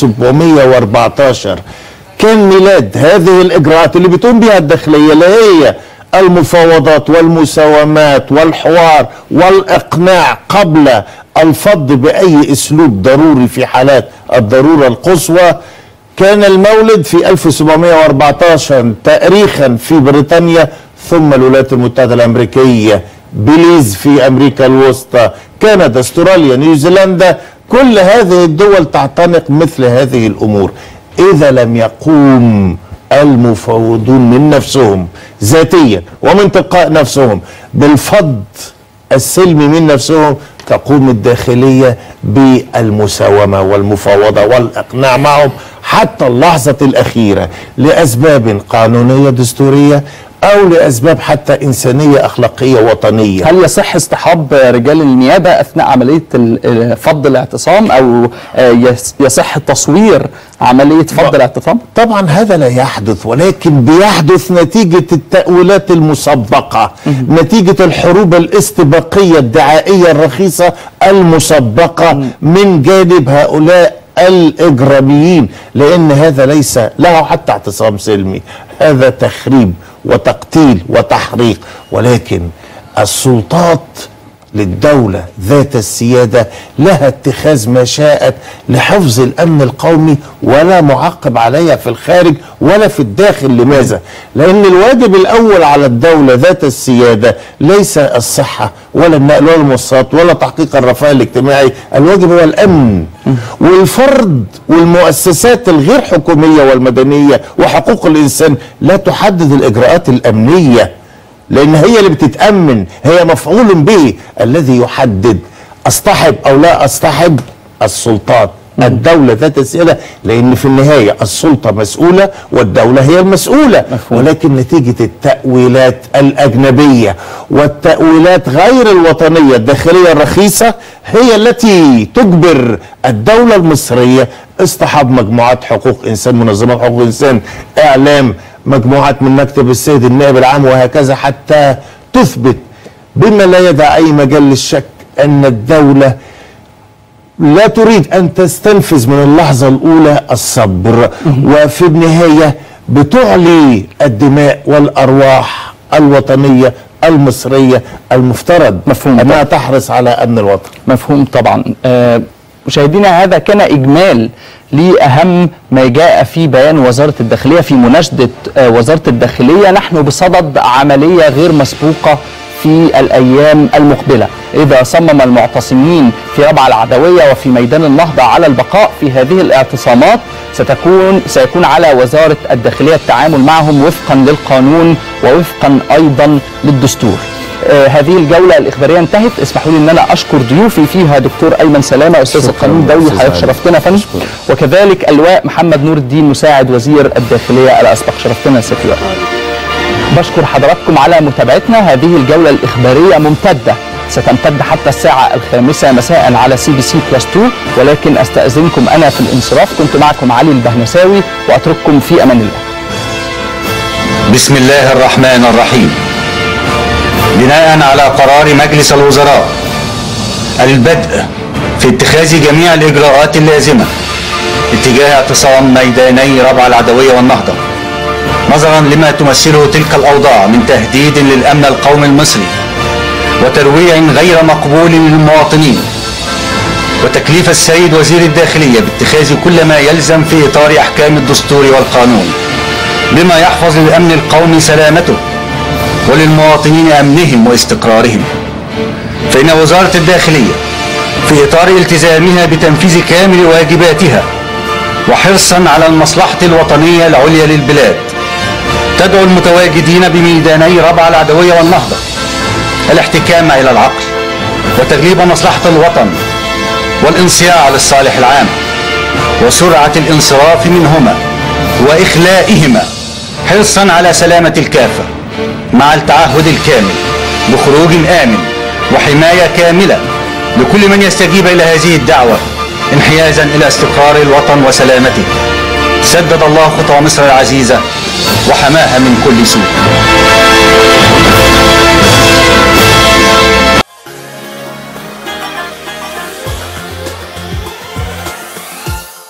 1714 كان ميلاد هذه الإجراءات اللي بتقوم بها الداخلية اللي هي المفاوضات والمساومات والحوار والإقناع قبل الفض بأي أسلوب ضروري في حالات الضرورة القصوى كان المولد في 1714 تاريخا في بريطانيا ثم الولايات المتحدة الأمريكية بليز في أمريكا الوسطى كندا استراليا نيوزيلندا كل هذه الدول تعتنق مثل هذه الأمور إذا لم يقوم المفوضون من نفسهم ذاتيا ومن تلقاء نفسهم بالفض السلمي من نفسهم تقوم الداخلية بالمساومة والمفاوضة والإقناع معهم حتى اللحظة الأخيرة لأسباب قانونية دستورية أو لأسباب حتى إنسانية أخلاقية وطنية هل يصح اصطحاب رجال النيابه اثناء عمليه ال- آه، فض الاعتصام او آه، يس- يصح تصوير عمليه فض الاعتصام؟ طبعا هذا لا يحدث ولكن بيحدث نتيجة التأويلات المسبقة نتيجة الحروب الاستباقية الدعائية الرخيصة المسبقة من جانب هؤلاء الإجراميين لأن هذا ليس له حتى اعتصام سلمي هذا تخريب وتقتيل وتحريق ولكن السلطات للدولة ذات السيادة لها اتخاذ ما شاءت لحفظ الأمن القومي ولا معقب عليها في الخارج ولا في الداخل لماذا؟ لأن الواجب الأول على الدولة ذات السيادة ليس الصحة ولا النقل ولا المواصلات ولا تحقيق الرفاه الاجتماعي الواجب هو الأمن والفرد والمؤسسات الغير حكومية والمدنية وحقوق الإنسان لا تحدد الإجراءات الأمنية لان هي اللي بتتامن هي مفعول به الذي يحدد اصطحب او لا اصطحب السلطات الدولة ذات السيادة لأن في النهاية السلطة مسؤولة والدولة هي المسؤولة مفهوم. ولكن نتيجة التأويلات الأجنبية والتأويلات غير الوطنية الداخلية الرخيصة هي التي تجبر الدولة المصرية اصطحاب مجموعات حقوق إنسان منظمات حقوق إنسان إعلام مجموعات من مكتب السيد النائب العام وهكذا حتى تثبت بما لا يدع أي مجال للشك أن الدولة لا تريد أن تستنفذ من اللحظة الأولى الصبر وفي النهاية بتعلي الدماء والأرواح الوطنية المصرية المفترض مفهوم أنها طبعا. تحرص على أمن الوطن مفهوم طبعا آه، مشاهدينا هذا كان إجمال لأهم ما جاء في بيان وزارة الداخلية في مناشدة آه، وزارة الداخلية نحن بصدد عملية غير مسبوقة في الأيام المقبلة إذا صمم المعتصمين في ربع العدوية وفي ميدان النهضة على البقاء في هذه الاعتصامات ستكون سيكون على وزارة الداخلية التعامل معهم وفقا للقانون ووفقا أيضا للدستور آه، هذه الجولة الإخبارية انتهت اسمحوا لي أن أنا أشكر ضيوفي فيها دكتور أيمن سلامة أستاذ شكراً القانون الدولي أستاذ حضرتك علي. شرفتنا يا فندم وكذلك اللواء محمد نور الدين مساعد وزير الداخلية الأسبق شرفتنا يا سيادة اللواء بشكر حضراتكم على متابعتنا هذه الجولة الإخبارية ممتدة ستمتد حتى الساعة الخامسة مساء على سي بي سي بلس 2 ولكن أستأذنكم أنا في الانصراف كنت معكم علي البهنساوي وأترككم في أمان الله بسم الله الرحمن الرحيم بناء على قرار مجلس الوزراء البدء في اتخاذ جميع الإجراءات اللازمة اتجاه اعتصام ميداني ربع العدوية والنهضة نظرا لما تمثله تلك الأوضاع من تهديد للأمن القومي المصري وترويع غير مقبول للمواطنين وتكليف السيد وزير الداخلية باتخاذ كل ما يلزم في إطار أحكام الدستور والقانون بما يحفظ للأمن القومي سلامته وللمواطنين أمنهم واستقرارهم فإن وزارة الداخلية في إطار التزامها بتنفيذ كامل واجباتها وحرصا على المصلحة الوطنية العليا للبلاد تدعو المتواجدين بميداني ربع العدوية والنهضة الاحتكام إلى العقل وتغليب مصلحة الوطن والانصياع للصالح العام وسرعة الانصراف منهما وإخلائهما حرصا على سلامة الكافة مع التعهد الكامل بخروج آمن وحماية كاملة لكل من يستجيب إلى هذه الدعوة انحيازا إلى استقرار الوطن وسلامته سدد الله خطى مصر العزيزة وحماها من كل سوء